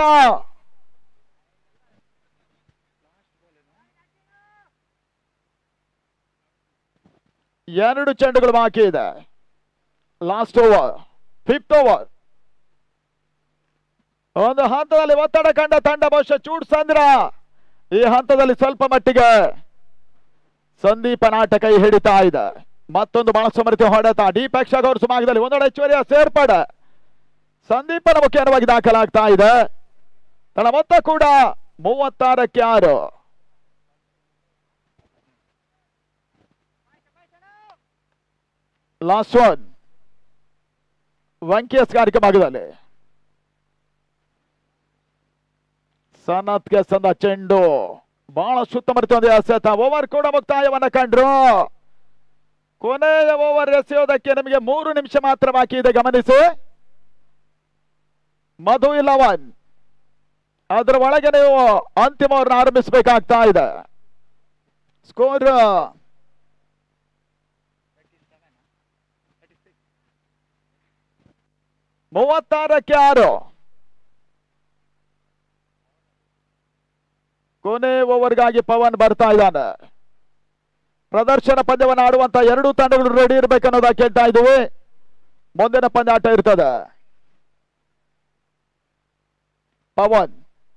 ಎರಡು ಚೆಂಡುಗಳು ಬಾಕಿ ಇದೆ ಲಾಸ್ಟ್ ಓವರ್ ಫಿಫ್ತ್ ಓವರ್ ಒಂದು ಹಂತದಲ್ಲಿ ಒತ್ತಡ ಕಂಡ ತಂಡ ಬಹುಶಃ ಚೂಡ್ ಸಂದ್ರ ಈ ಹಂತದಲ್ಲಿ ಸ್ವಲ್ಪ ಮಟ್ಟಿಗೆ ಸಂದೀಪನಾಟ ಕೈ ಹಿಡಿತಾ ಇದೆ ಮತ್ತೊಂದು ಬಹಳ ಸಮೃದ್ಧಿ ಹೊಡೆತ ಡೀಪ್ ಎಕ್ಸ್ ಆಗೋ ಸುಮಾಗದಲ್ಲಿ ಒಂದೊಡೆ ಹೆಚ್ಚುವರಿಯ ಸೇರ್ಪಡೆ ಸಂದೀಪನ ಮುಖ್ಯವಾಗಿ ದಾಖಲಾಗ್ತಾ ಇದೆ ತನ್ನ ಮೊತ್ತ ಕೂಡ ಮೂವತ್ತಾರಕ್ಕೆ ಆರು ಲಾಸ್ಟ್ ಒನ್ ವಂಕಿಯಸ್ ಕಾರ್ಯಕ್ರಮ ಭಾಗದಲ್ಲಿ ಸನತ್ಗೆ ಸಂದ ಚೆಂಡು ಬಹಳ ಸುತ್ತಮುತ್ತ ಒಂದು ಎಸೆತ ಓವರ್ ಕೂಡ ಮುಕ್ತಾಯವನ್ನ ಕಂಡ್ರು ಕೊನೆಯ ಓವರ್ ಎಸೆಯೋದಕ್ಕೆ ನಿಮಗೆ ಮೂರು ನಿಮಿಷ ಮಾತ್ರ ಬಾಕಿ ಇದೆ ಗಮನಿಸಿ ಮಧು ಇಲವನ್ ಅದರ ಒಳಗೆ ನೀವು ಅಂತಿಮ ಓವರ್ನ ಆರಂಭಿಸಬೇಕಾಗ್ತಾ ಇದೆ ಸ್ಕೋರ್ ಮೂವತ್ತಾರಕ್ಕೆ ಆರು ಕೊನೆ ಓವರ್ಗಾಗಿ ಪವನ್ ಬರ್ತಾ ಇದ್ದಾನೆ ಪ್ರದರ್ಶನ ಪಂದ್ಯವನ್ನು ಆಡುವಂತ ಎರಡು ತಂಡಗಳು ರೆಡಿ ಇರ್ಬೇಕನ್ನೋದ ಕೇಳ್ತಾ ಇದ್ದೀವಿ ಮುಂದಿನ ಪಂದ್ಯ ಆಟ ಇರ್ತದೆ ಪವನ್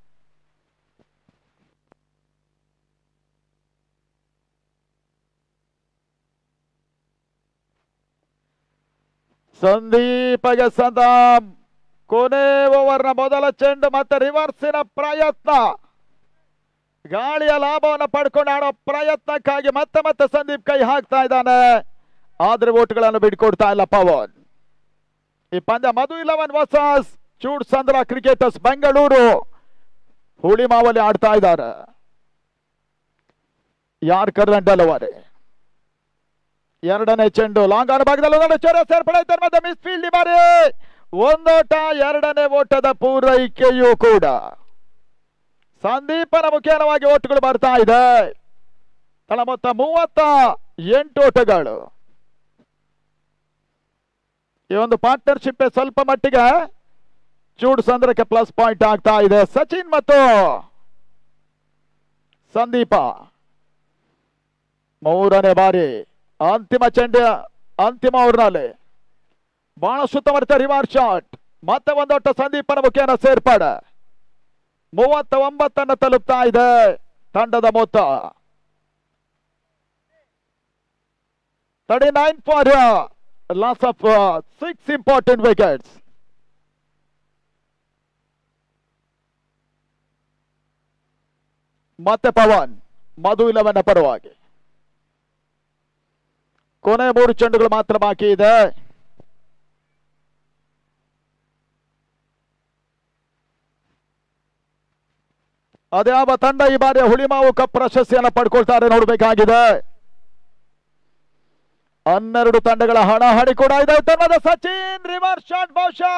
ಸಂದೀಪಗೆ ಸದಾ ಕೊನೆ ಓವರ್ನ ಮೊದಲ ಚೆಂಡು ಮತ್ತೆ ರಿವರ್ಸಿನ ಪ್ರಯತ್ನ ಗಾಳಿಯ ಲಾಭವನ್ನು ಪಡ್ಕೊಂಡು ಆಡೋ ಪ್ರಯತ್ನಕ್ಕಾಗಿ ಮತ್ತೆ ಮತ್ತೆ ಸಂದೀಪ್ ಕೈ ಹಾಕ್ತಾ ಇದ್ದಾನೆ ಆದ್ರೆ ಓಟ್ಗಳನ್ನು ಬಿಡ್ಕೊಡ್ತಾ ಇಲ್ಲ ಪವನ್ ಈ ಪಂದ್ಯ Madhu eleven versus Choodasandra cricketers Bengaluru ಹುಳಿಮಾವಲಿ ಆಡ್ತಾ ಇದ್ದಾರೆ ಯಾರ್ ಕರ್ರಂಟ್ ಅಲ್ಲವರೆ ಎರಡನೇ ಚೆಂಡು ಲಾಂಗ್ ಆನ್ ಭಾಗದಲ್ಲಿ ಒಂದೆರಡು ಚೊರೆ ಸೇರ್ಪಡೆ ಮತ್ತೆ ಮಿಸ್ ಫೀಲ್ಡ್ ಈ ಬಾರಿ ಒಂದೋಟ ಎರಡನೇ ಓಟದ ಪೂರೈಕೆಯೂ ಕೂಡ ಸಂದೀಪನ ಮುಖೇನವಾಗಿ ಓಟುಗಳು ಬರ್ತಾ ಇದೆ ತಳ ಮೊತ್ತ ಮೂವತ್ತ ಎಂಟು ಓಟಗಳು ಈ ಒಂದು ಪಾರ್ಟ್ನರ್ಶಿಪ್ ಸ್ವಲ್ಪ ಮಟ್ಟಿಗೆ ಚೂಡ್ ಸಂದ್ರಕ್ಕೆ ಪ್ಲಸ್ ಪಾಯಿಂಟ್ ಆಗ್ತಾ ಇದೆ ಸಚಿನ್ ಮತ್ತು ಸಂದೀಪ ಮೂರನೇ ಬಾರಿ ಅಂತಿಮ ಚೆಂಡು ಅಂತಿಮ ಓವರ್ನಲ್ಲಿ ಬಹಳ ಸುತ್ತಮುತ್ತ ರಿವರ್ಸ್ ಶಾಟ್ ಮತ್ತೆ ಒಂದೊಟ್ಟ ಸಂದೀಪನ ಮುಖೇನ ಸೇರ್ಪಡೆ ಮೂವತ್ತ ಒಂಬತ್ತನ್ನು ತಲುಪ್ತಾ ಇದೆ ತಂಡದ ಮೊತ್ತ thirty nine for loss of six important wickets ಮತ್ತೆ ಪವನ್ ಮಧು ಇಲವನ್ನ ಪರವಾಗಿ ಕೊನೆ ಮೂರು ಚೆಂಡುಗಳು ಮಾತ್ರ ಬಾಕಿ ಇದೆ ಅದ್ಯಾವ ತಂಡ ಈ ಬಾರಿಯ ಹುಳಿಮಾವು ಕಪ್ ಪ್ರಶಸ್ತಿಯನ್ನು ಪಡ್ಕೊಳ್ತಾರೆ ನೋಡಬೇಕಾಗಿದೆ ಹನ್ನೆರಡು ತಂಡಗಳ ಹಣಾಹಣಿ ಕೂಡ ಇದೆ ತಂಡದ ಸಚಿನ್ ರಿವರ್ಸ್ ಶಾಟ್ ಬಹುಶಃ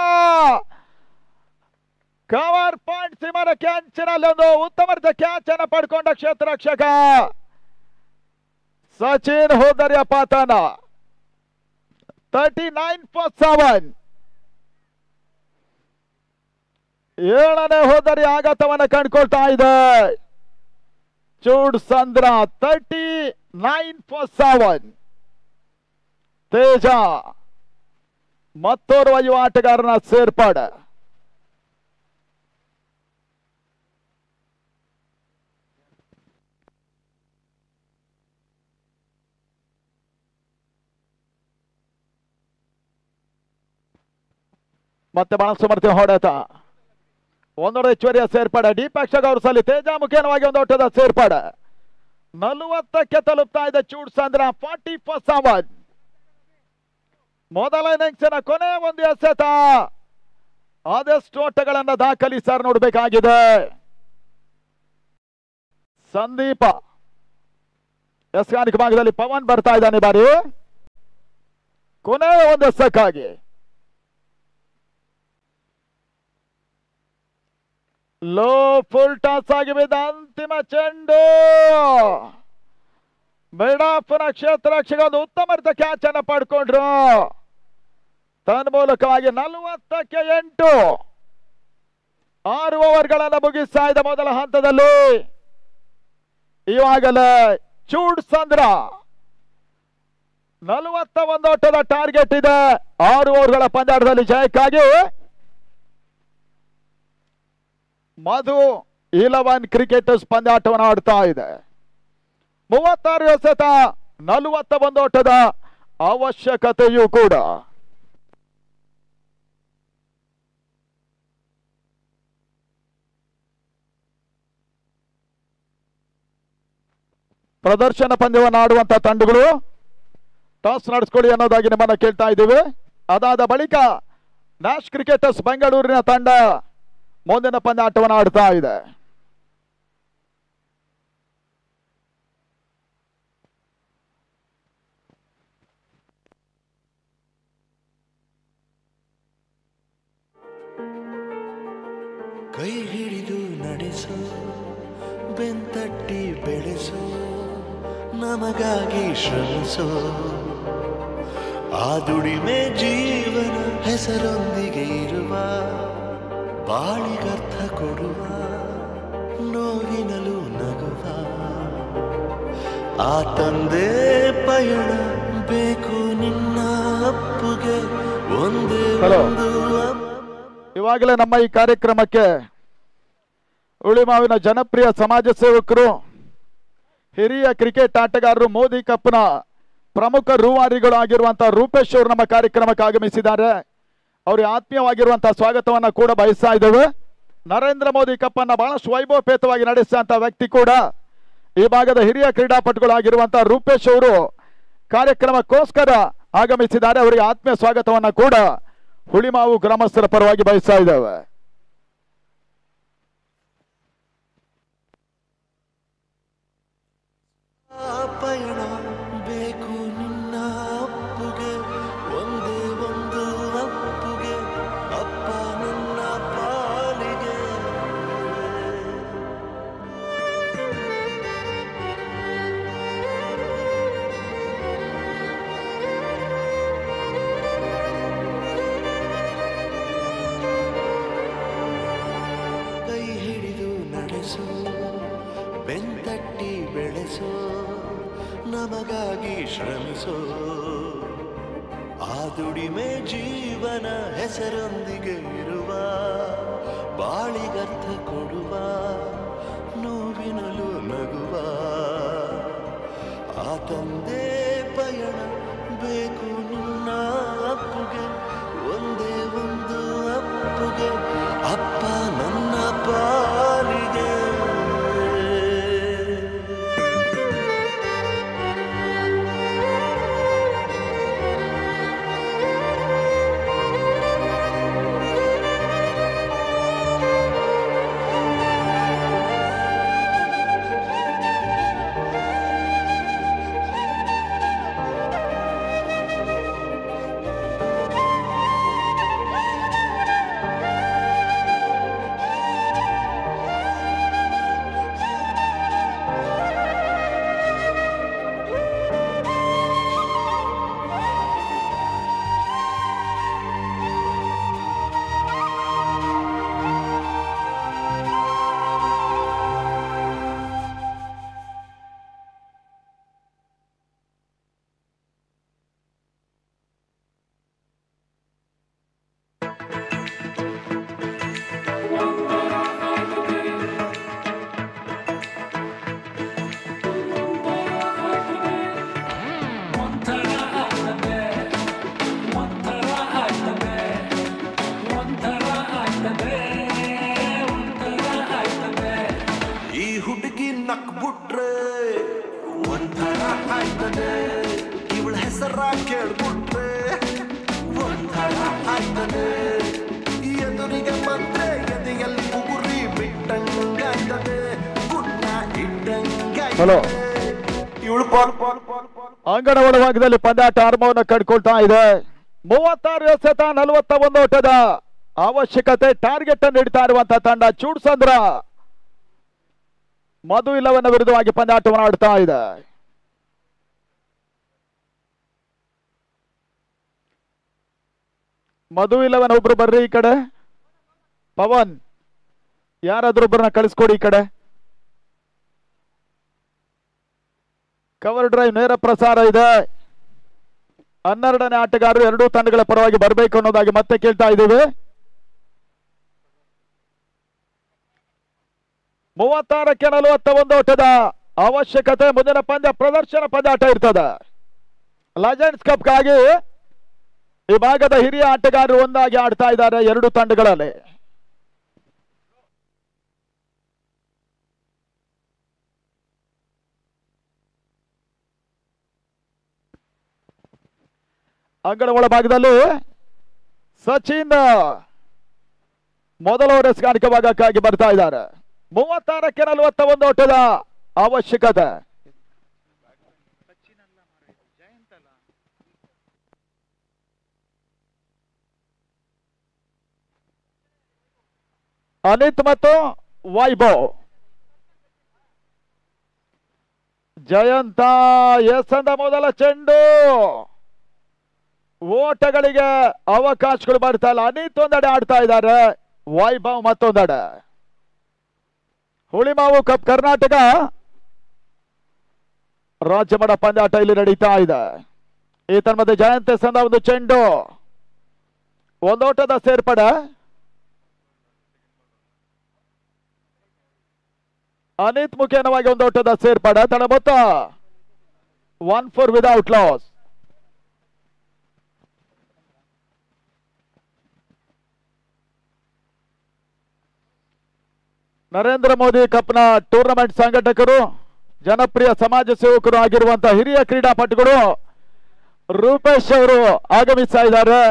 ಕವರ್ ಪಾಯಿಂಟ್ ಸಿಮರ ಕ್ಯಾಂಚಿನಲ್ಲಿ ಒಂದು ಉತ್ತಮ ರೀತಿಯ ಕ್ಯಾಚ್ ಅನ್ನು ಪಡ್ಕೊಂಡ ಕ್ಷೇತ್ರ ರಕ್ಷಕ ಸಚಿನ್ ಹೋದರ್ಯ ಪಾತನ ತರ್ಟಿ ನೈನ್ ಫಾರ್ ಸೆವೆನ್ ಏಳನೇ ಹೋದರಿ ಆಘಾತವನ್ನ ಕಂಡುಕೊಳ್ತಾ ಇದೆ Choodasandra thirty nine for seven Teja ಮತ್ತೋರ್ವ ಯುವ ಆಟಗಾರನ ಸೇರ್ಪಾಡೆ ಮತ್ತೆ ಬಹಳ ಸಮರ್ಥ್ಯ ಹೊಡೆತ ಒಂದೊಡೆ ಹೆಚ್ಚುವರಿಯ ಸೇರ್ಪಡೆ ದೀಪಾಕ್ಷ ಸಲ್ಲಿ ತೇಜ ಮುಖೇನವಾಗಿ ಒಂದು ಓಟದ ಸೇರ್ಪಡೆ ನಲವತ್ತಕ್ಕೆ ತಲುಪ್ತಾ ಇದೆ Choodasandra forty first seven ಮೊದಲ ಇನ್ನಿಂಗ್ಸಿನ ಕೊನೆ ಒಂದು ಎಸೆತ ಆದಷ್ಟು ಓಟಗಳನ್ನ ದಾಖಲಿಸಾರ್ ನೋಡಬೇಕಾಗಿದೆ ಸಂದೀಪ ಎಸ್ಗಾನಿಕ ಭಾಗದಲ್ಲಿ ಪವನ್ ಬರ್ತಾ ಇದ್ದಾನೆ ಈ ಬಾರಿ ಕೊನೆ ಒಂದು ಎಸಕ್ಕಾಗಿ ಲೋ ಫುಲ್ ಟಾಸ್ ಆಗಿ ಬಿದ್ದ ಅಂತಿಮ ಚೆಂಡು ಬೇಡಾಪುರ ಕ್ಷೇತ್ರ ರಕ್ಷಕ ಒಂದು ಉತ್ತಮ ರೀತಿಯ ಕ್ಯಾಚ್ ಅನ್ನ ಪಡ್ಕೊಂಡ್ರು ತನ್ಮೂಲಕವಾಗಿ ನಲವತ್ತಕ್ಕೆ ಎಂಟು ಆರು ಓವರ್ಗಳನ್ನು ಮುಗಿಸ್ತಾ ಇದೆ ಮೊದಲ ಹಂತದಲ್ಲಿ ಇವಾಗಲೇ ಚೂಡ್ ಸಂದ್ರ ನಲವತ್ತ ಒಂದು ಓಟದ ಟಾರ್ಗೆಟ್ ಇದೆ ಆರು ಓವರ್ಗಳ ಪಂದ್ಯಾಟದಲ್ಲಿ ಜಯಕ್ಕಾಗಿ ಮಧು ಇಲೆವನ್ ಕ್ರಿಕೆಟರ್ಸ್ ಪಂದ್ಯಾಟವನ್ನು ಆಡ್ತಾ ಇದೆ ಮೂವತ್ತಾರು ಎಸೆತ ನಲವತ್ತ ಒಂದು ಓಟದ ಅವಶ್ಯಕತೆಯೂ ಕೂಡ ಪ್ರದರ್ಶನ ಪಂದ್ಯವನ್ನು ಆಡುವಂತ ತಂಡಗಳು ಟಾಸ್ ನಡೆಸ್ಕೊಳ್ಳಿ ಅನ್ನೋದಾಗಿ ನಿಮ್ಮನ್ನ ಕೇಳ್ತಾ ಇದ್ದೀವಿ ಅದಾದ ಬಳಿಕ ನ್ಯಾಶ್ ಕ್ರಿಕೆಟರ್ಸ್ ಬೆಂಗಳೂರಿನ ತಂಡ ಮುಂದಿನ ಪಂದ್ಯಾಟವನ್ನು ಆಡ್ತಾ ಇದೆ ಕೈ ಹಿಡಿದು ನಡೆಸೋ ಬೆಂತಟ್ಟಿ ಬೆಳೆಸೋ ನಮಗಾಗಿ ಶ್ರಮಿಸೋ ಆ ದುಡಿಮೆ ಜೀವನ ಹೆಸರೊಂದಿಗೆ ಇರುವ ಬಾಳಿಗರ್ಥ ಕೊಡುವ ನೋವಿನಲು ನಗುವ ಆ ತಂದೆ ಪಯಣ ಬೇಕು ನಿನ್ನ ಅಪ್ಪುಗೆ ಒಂದೇ Hello. ಒಂದು ಅಮ್ಮ ಇವಾಗಲೇ ನಮ್ಮ ಈ ಕಾರ್ಯಕ್ರಮಕ್ಕೆ ಉಳಿಮಾವಿನ ಜನಪ್ರಿಯ ಸಮಾಜ ಸೇವಕರು ಹಿರಿಯ ಕ್ರಿಕೆಟ್ ಆಟಗಾರರು ಮೋದಿ ಕಪ್ನ ಪ್ರಮುಖ ರೂವಾರಿಗಳು ಆಗಿರುವಂತಹ ರೂಪೇಶ್ ಅವರು ನಮ್ಮ ಕಾರ್ಯಕ್ರಮಕ್ಕೆ ಆಗಮಿಸಿದ್ದಾರೆ ಅವರಿಗೆ ಆತ್ಮೀಯವಾಗಿರುವಂತಹ ಸ್ವಾಗತವನ್ನ ಕೂಡ ಬಯಸ್ತಾ ಇದ್ದೇವೆ ನರೇಂದ್ರ ಮೋದಿ ಕಪ್ ಅನ್ನ ಬಹಳಷ್ಟು ವೈಭವಪೇತವಾಗಿ ನಡೆಸಿದಂತ ವ್ಯಕ್ತಿ ಕೂಡ ಈ ಭಾಗದ ಹಿರಿಯ ಕ್ರೀಡಾಪಟುಗಳಾಗಿರುವಂತಹ ರೂಪೇಶ್ ಅವರು ಕಾರ್ಯಕ್ರಮಕ್ಕೋಸ್ಕರ ಆಗಮಿಸಿದ್ದಾರೆ ಅವರಿಗೆ ಆತ್ಮೀಯ ಸ್ವಾಗತವನ್ನ ಕೂಡ ಹುಳಿಮಾವು ಗ್ರಾಮಸ್ಥರ ಪರವಾಗಿ ಬಯಸ್ತಾ ಇದ್ದೇವೆ ಆ ಪಯಣ ಬೇಕು ನಿನ್ನ ಕನಸು ಬೆಂತಟ್ಟಿ ಬೆಳೆಸೋ ನಮಗಾಗಿ ಶ್ರಮಿಸೋ ಆ ದುಡಿಮೆ ಜೀವನ ಹೆಸರೊಂದಿಗೆ ಇರುವ ಬಾಳಿಗರ್ಥ ಕೊಡುವ ನೋವಿನಲು ನಗುವ ಆ ತಂದೆ ಪಯಣ ಬೇಕು ನಿನ್ನ ಅಪ್ಪುಗೆ ಒಂದೇ ಒಂದು ಅಪ್ಪುಗೆ ಅಪ್ಪ ನನ್ನ ಪಾಲಿಗೆ ಈ ಹುಡುಗಿ ನಕ್ಬಿಟ್ರೆ ಒಂಥರ ಆಯ್ತದೆ ಇವಳ ಹೆಸರ ಕೇಳ್ಬಿಟ್ರೆ ಒಂಥರ ಆಯ್ತದೆ ಎದುರಿಗೆ ಬಂದ್ರೆ ಎದೆಯಲ್ಲಿ ಉಗುರಿ ಬಿಟ್ಟಂಗಾಯ್ತದೆ ಗುಡ್ನ ಹಲೋ. ಇಟ್ಟಂಗಾಯ್ತದೆ ಇವಳು ಪಾಲ್ ಪಾಲ್ ಪಾಲ್ ಪಾಲ್ ಅಂಗನವಾಡಿ ಭಾಗದಲ್ಲಿ ಪಂದ್ಯಾಟ ಆರಂಭವನ್ನು ಕಂಡುಕೊಳ್ತಾ ಇದೆ ಮೂವತ್ತಾರು ಎಸೆತ ನಲವತ್ತ ಒಂದು ಓಟದ ಅವಶ್ಯಕತೆ ಟಾರ್ಗೆಟ್ ಅನ್ನು ಇಡ್ತಾ ಇರುವಂತಹ ತಂಡ ಚೂಡ್ಸಂದ್ರ ಮಧು ಇಲ್ಲವನ್ನ ವಿರುದ್ಧವಾಗಿ ಪಂದ್ಯಾಟವನ್ನು ಆಡ್ತಾ ಇದೆ ಮಧು ಇಲ್ಲವನ್ ಒಬ್ರು ಬರ್ರಿ ಈ ಕಡೆ ಪವನ್ ಯಾರಾದ್ರೂ ಒಬ್ಬರನ್ನ ಕಳಿಸ್ಕೊಡಿ ಈ ಕಡೆ ಕವರ್ ಡ್ರೈವ್ ನೇರ ಪ್ರಸಾರ ಇದೆ ಹನ್ನೆರಡನೇ ಆಟಗಾರರು ಎರಡೂ ತಂಡಗಳ ಪರವಾಗಿ ಬರಬೇಕು ಅನ್ನೋದಾಗಿ ಮತ್ತೆ ಕೇಳ್ತಾ ಇದ್ದೀವಿ ಮೂವತ್ತಾರಕ್ಕೆ ನಲವತ್ತ ಒಂದು ಓಟದ ಅವಶ್ಯಕತೆ ಮುಂದಿನ ಪಂದ್ಯ ಪ್ರದರ್ಶನ ಪಂದ್ಯಾಟ ಇರ್ತದೆ ಲೆಜೆಂಡ್ಸ್ ಕಪ್ಗಾಗಿ ಈ ಭಾಗದ ಹಿರಿಯ ಆಟಗಾರರು ಒಂದಾಗಿ ಆಡ್ತಾ ಇದ್ದಾರೆ ಎರಡು ತಂಡಗಳಲ್ಲಿ ಅಂಗಡ ಒಳಭಾಗದಲ್ಲಿ ಸಚಿನ್ ಮೊದಲ ಓರೆಸ್ಗಾರಿಕೆ ಭಾಗಕ್ಕಾಗಿ ಬರ್ತಾ ಇದ್ದಾರೆ ಮೂವತ್ತಾರಕ್ಕೆ ನಲವತ್ತ ಒಂದು ಓಟದ ಅವಶ್ಯಕತೆ ಅನಿತ್ ಮತ್ತು ವೈಭವ್ ಜಯಂತ ಎಸ್ ಅಂದ ಮೊದಲ ಚೆಂಡು ಓಟಗಳಿಗೆ ಅವಕಾಶಗಳು ಬರ್ತಾ ಇಲ್ಲ ಅನಿತ್ ಒಂದೆಡೆ ಆಡ್ತಾ ಇದ್ದಾರೆ ವೈಭವ್ ಮತ್ತೊಂದೆಡೆ ಹುಳಿಮಾವು ಕಪ್ ಕರ್ನಾಟಕ ರಾಜ್ಯಮಟ್ಟ ಪಂದ್ಯಾಟ ಇಲ್ಲಿ ನಡೀತಾ ಇದೆ ಈ ತನ್ಮಧ್ಯೆ ಜಯಂತ ಸಂದ ಒಂದು ಚೆಂಡು ಒಂದೋಟದ ಸೇರ್ಪಡೆ ಅನಿತ್ ಮುಖೇನವಾಗಿ ಒಂದು ಓಟದ ಸೇರ್ಪಡೆ ತಡ ಮೊತ್ತ one four without loss Narendra Modi ಕಪ್ನ ಟೂರ್ನಮೆಂಟ್ ಸಂಘಟಕರು ಜನಪ್ರಿಯ ಸಮಾಜ ಸೇವಕರು ಆಗಿರುವಂತಹ ಹಿರಿಯ ಕ್ರೀಡಾಪಟುಗಳು ರೂಪೇಶ್ ಅವರು ಆಗಮಿಸ್ತಾ ಇದ್ದಾರೆ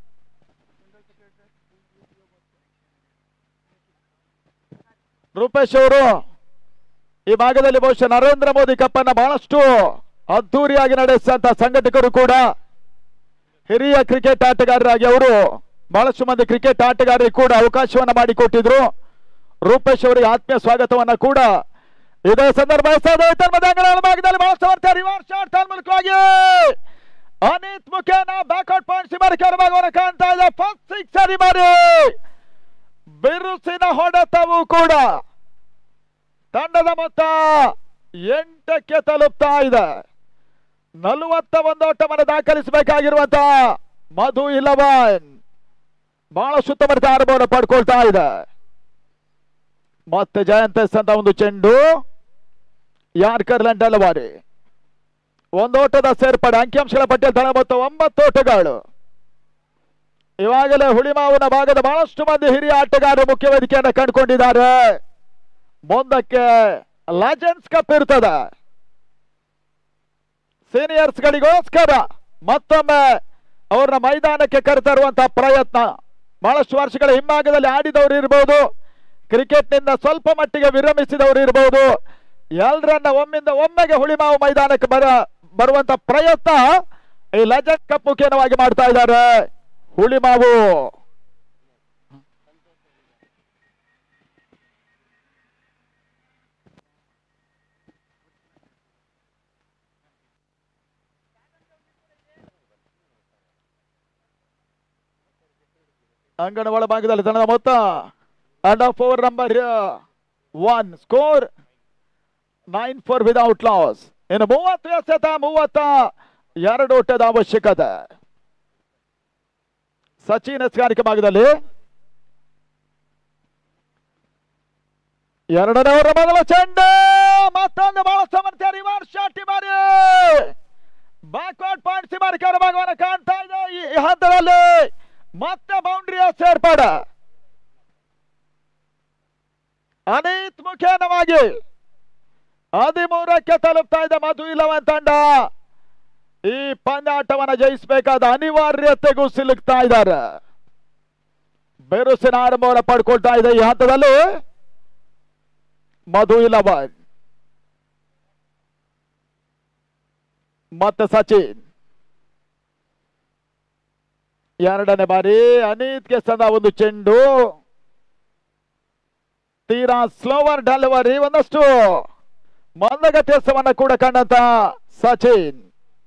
ರೂಪೇಶ್ ಅವರು ಈ ಭಾಗದಲ್ಲಿ ಬಹುಶಃ ನರೇಂದ್ರ ಮೋದಿ ಕಪ್ ಅನ್ನ ಬಹಳಷ್ಟು ಅದ್ದೂರಿಯಾಗಿ ನಡೆಸಿದಂತ ಸಂಘಟಕರು ಕೂಡ ಹಿರಿಯ ಕ್ರಿಕೆಟ್ ಆಟಗಾರರಾಗಿ ಅವರು ಬಹಳಷ್ಟು ಮಂದಿ ಕ್ರಿಕೆಟ್ ಆಟಗಾರರಿಗೆ ಕೂಡ ಅವಕಾಶವನ್ನ ಮಾಡಿಕೊಟ್ಟಿದ್ರು ರೂಪೇಶ್ ಅವರಿಗೆ ಆತ್ಮೀಯ ಸ್ವಾಗತವನ್ನ ಕೂಡ ಇದೇ ಸಂದರ್ಭ ಅಂಗಗಳ ಭಾಗದಲ್ಲಿ ಬಹಳಷ್ಟು ವರ್ತ ರಿವರ್ಸ್ ಶಾಟ್ ಮೂಲಕವಾಗಿ ಅನಿತ್ ಮುಖೇನ ಬ್ಯಾಕ್ಔಟ್ ಪಾಯಿಂಟ್ ಸಿಮರಿಕೆ ಭಾಗವನ್ನು ಕಾಣ್ತಾ ಇದೆ ಫಸ್ಟ್ ಸಿಕ್ಸ್ ಸರಿ ಮಾಡಿ ಬಿರುಸಿನ ಹೊಡೆತವು ಕೂಡ ತಂಡದ ಮೊತ್ತ ಎಂಟಕ್ಕೆ ತಲುಪ್ತಾ ಇದೆ ನಲವತ್ತ ಒಂದು ಓಟವನ್ನು ದಾಖಲಿಸಬೇಕಾಗಿರುವಂತ ಮಧು ಇಲವನ್ ಬಹಳ ಸುತ್ತಮುತ್ತ ಆರಂಭವನ್ನು ಪಡ್ಕೊಳ್ತಾ ಇದೆ ಮತ್ತೆ ಜಯಂತ್ ಎಸ್ ಅಂತ ಒಂದು ಚೆಂಡು ಯಾರ್ಕರ್ಲೆಂಡ್ ಡೆಲವರಿ ಒಂದು ಓಟದ ಸೇರ್ಪಡೆ ಅಂಕಿಅಂಶಗಳ ಪಟ್ಟಿಯಲ್ಲಿ ತಳ ಮೊತ್ತ ಒಂಬತ್ತು ಓಟಗಳು ಇವಾಗಲೇ ಹುಳಿಮಾವಿನ ಭಾಗದ ಬಹಳಷ್ಟು ಮಂದಿ ಹಿರಿಯ ಆಟಗಾರರು ಮುಖ್ಯ ವೇದಿಕೆಯನ್ನು ಕಂಡುಕೊಂಡಿದ್ದಾರೆ ಮುಂದಕ್ಕೆ ಲೆಜೆಂಡ್ಸ್ ಕಪ್ ಇರ್ತದೆ ಸೀನಿಯರ್ಸ್ ಗಳಿಗೋಸ್ಕರ ಮತ್ತೊಮ್ಮೆ ಅವ್ರನ್ನ ಮೈದಾನಕ್ಕೆ ಕರೆತರುವಂತಹ ಪ್ರಯತ್ನ ಬಹಳಷ್ಟು ವರ್ಷಗಳ ಹಿಂಭಾಗದಲ್ಲಿ ಆಡಿದವರು ಇರಬಹುದು ಕ್ರಿಕೆಟ್ ನಿಂದ ಸ್ವಲ್ಪ ಮಟ್ಟಿಗೆ ವಿರಮಿಸಿದವರು ಇರಬಹುದು ಎಲ್ಲರನ್ನ ಒಮ್ಮಿಂದ ಒಮ್ಮೆಗೆ ಹುಳಿಮಾವು ಮೈದಾನಕ್ಕೆ ಬರ ಬರುವಂತ ಪ್ರಯತ್ನ ಈ ಲೆಜೆಂಡ್ ಕಪ್ ಮುಖೇನವಾಗಿ ಮಾಡ್ತಾ ಇದ್ದಾರೆ ಹುಳಿಮಾವು ಅಂಗಣ ಒಳಭಾಗದಲ್ಲಿ ತಂಡದ ಮೊತ್ತ end of over number one score nine four without loss ಇನ್ನು ಮೂವತ್ತು ಎಸೆತ ಮೂವತ್ತ ಎರಡು ಓಟದ ಅವಶ್ಯಕತೆ ಸಚಿನ್ ಎಸ್ಗಾರಿಕೆ ಭಾಗದಲ್ಲಿ ಎರಡನೇ ಓವರ್ ಮೊದಲ ಚೆಂಡು ಮತ್ತೊಂದು ಬಹಳ ಸಮರ್ಥ್ಯ ರಿವರ್ಸ್ ಶಾಟ್ ಬಾರಿ ಬ್ಯಾಕ್ವರ್ಡ್ ಪಾಯಿಂಟ್ ಸಿಮಾರಿಕಾರ ಭಾಗವನ್ನು ಕಾಣ್ತಾ ಇದೆ ಈ ಈ ಹಂತದಲ್ಲಿ ಮತ್ತೆ ಬೌಂಡ್ರಿಯ ಸೇರ್ಪಡೆ ಅನೀತ್ ಮುಖೇನವಾಗಿ ಹದಿಮೂರಕ್ಕೆ ತಲುಪ್ತಾ ಇದೆ ಮಧು ಇಲವನ್ ತಂಡ ಈ ಪಂದ್ಯಾಟವನ್ನ ಜಯಿಸಬೇಕಾದ ಅನಿವಾರ್ಯತೆಗೂ ಸಿಲುಕ್ತಾ ಇದ್ದಾರೆ ಬೆರುಸಿನ ಆರಂಭವನ್ನು ಪಡ್ಕೊಳ್ತಾ ಇದೆ ಈ ಹಂತದಲ್ಲಿ ಮಧು ಇಲವನ್ ಮತ್ತೆ ಸಚಿನ್ ಎರಡನೇ ಬಾರಿ ಅನೀತ್ಗೆ ಸದಾ ಒಂದು ಚೆಂಡು ತೀರಾ ಸ್ಲೋವರ್ ಡೆಲಿವರಿ ಒಂದಷ್ಟು ಮಂದಗತ್ಯಸವನ್ನ ಕೂಡ ಕಂಡಂತ ಸಚಿನ್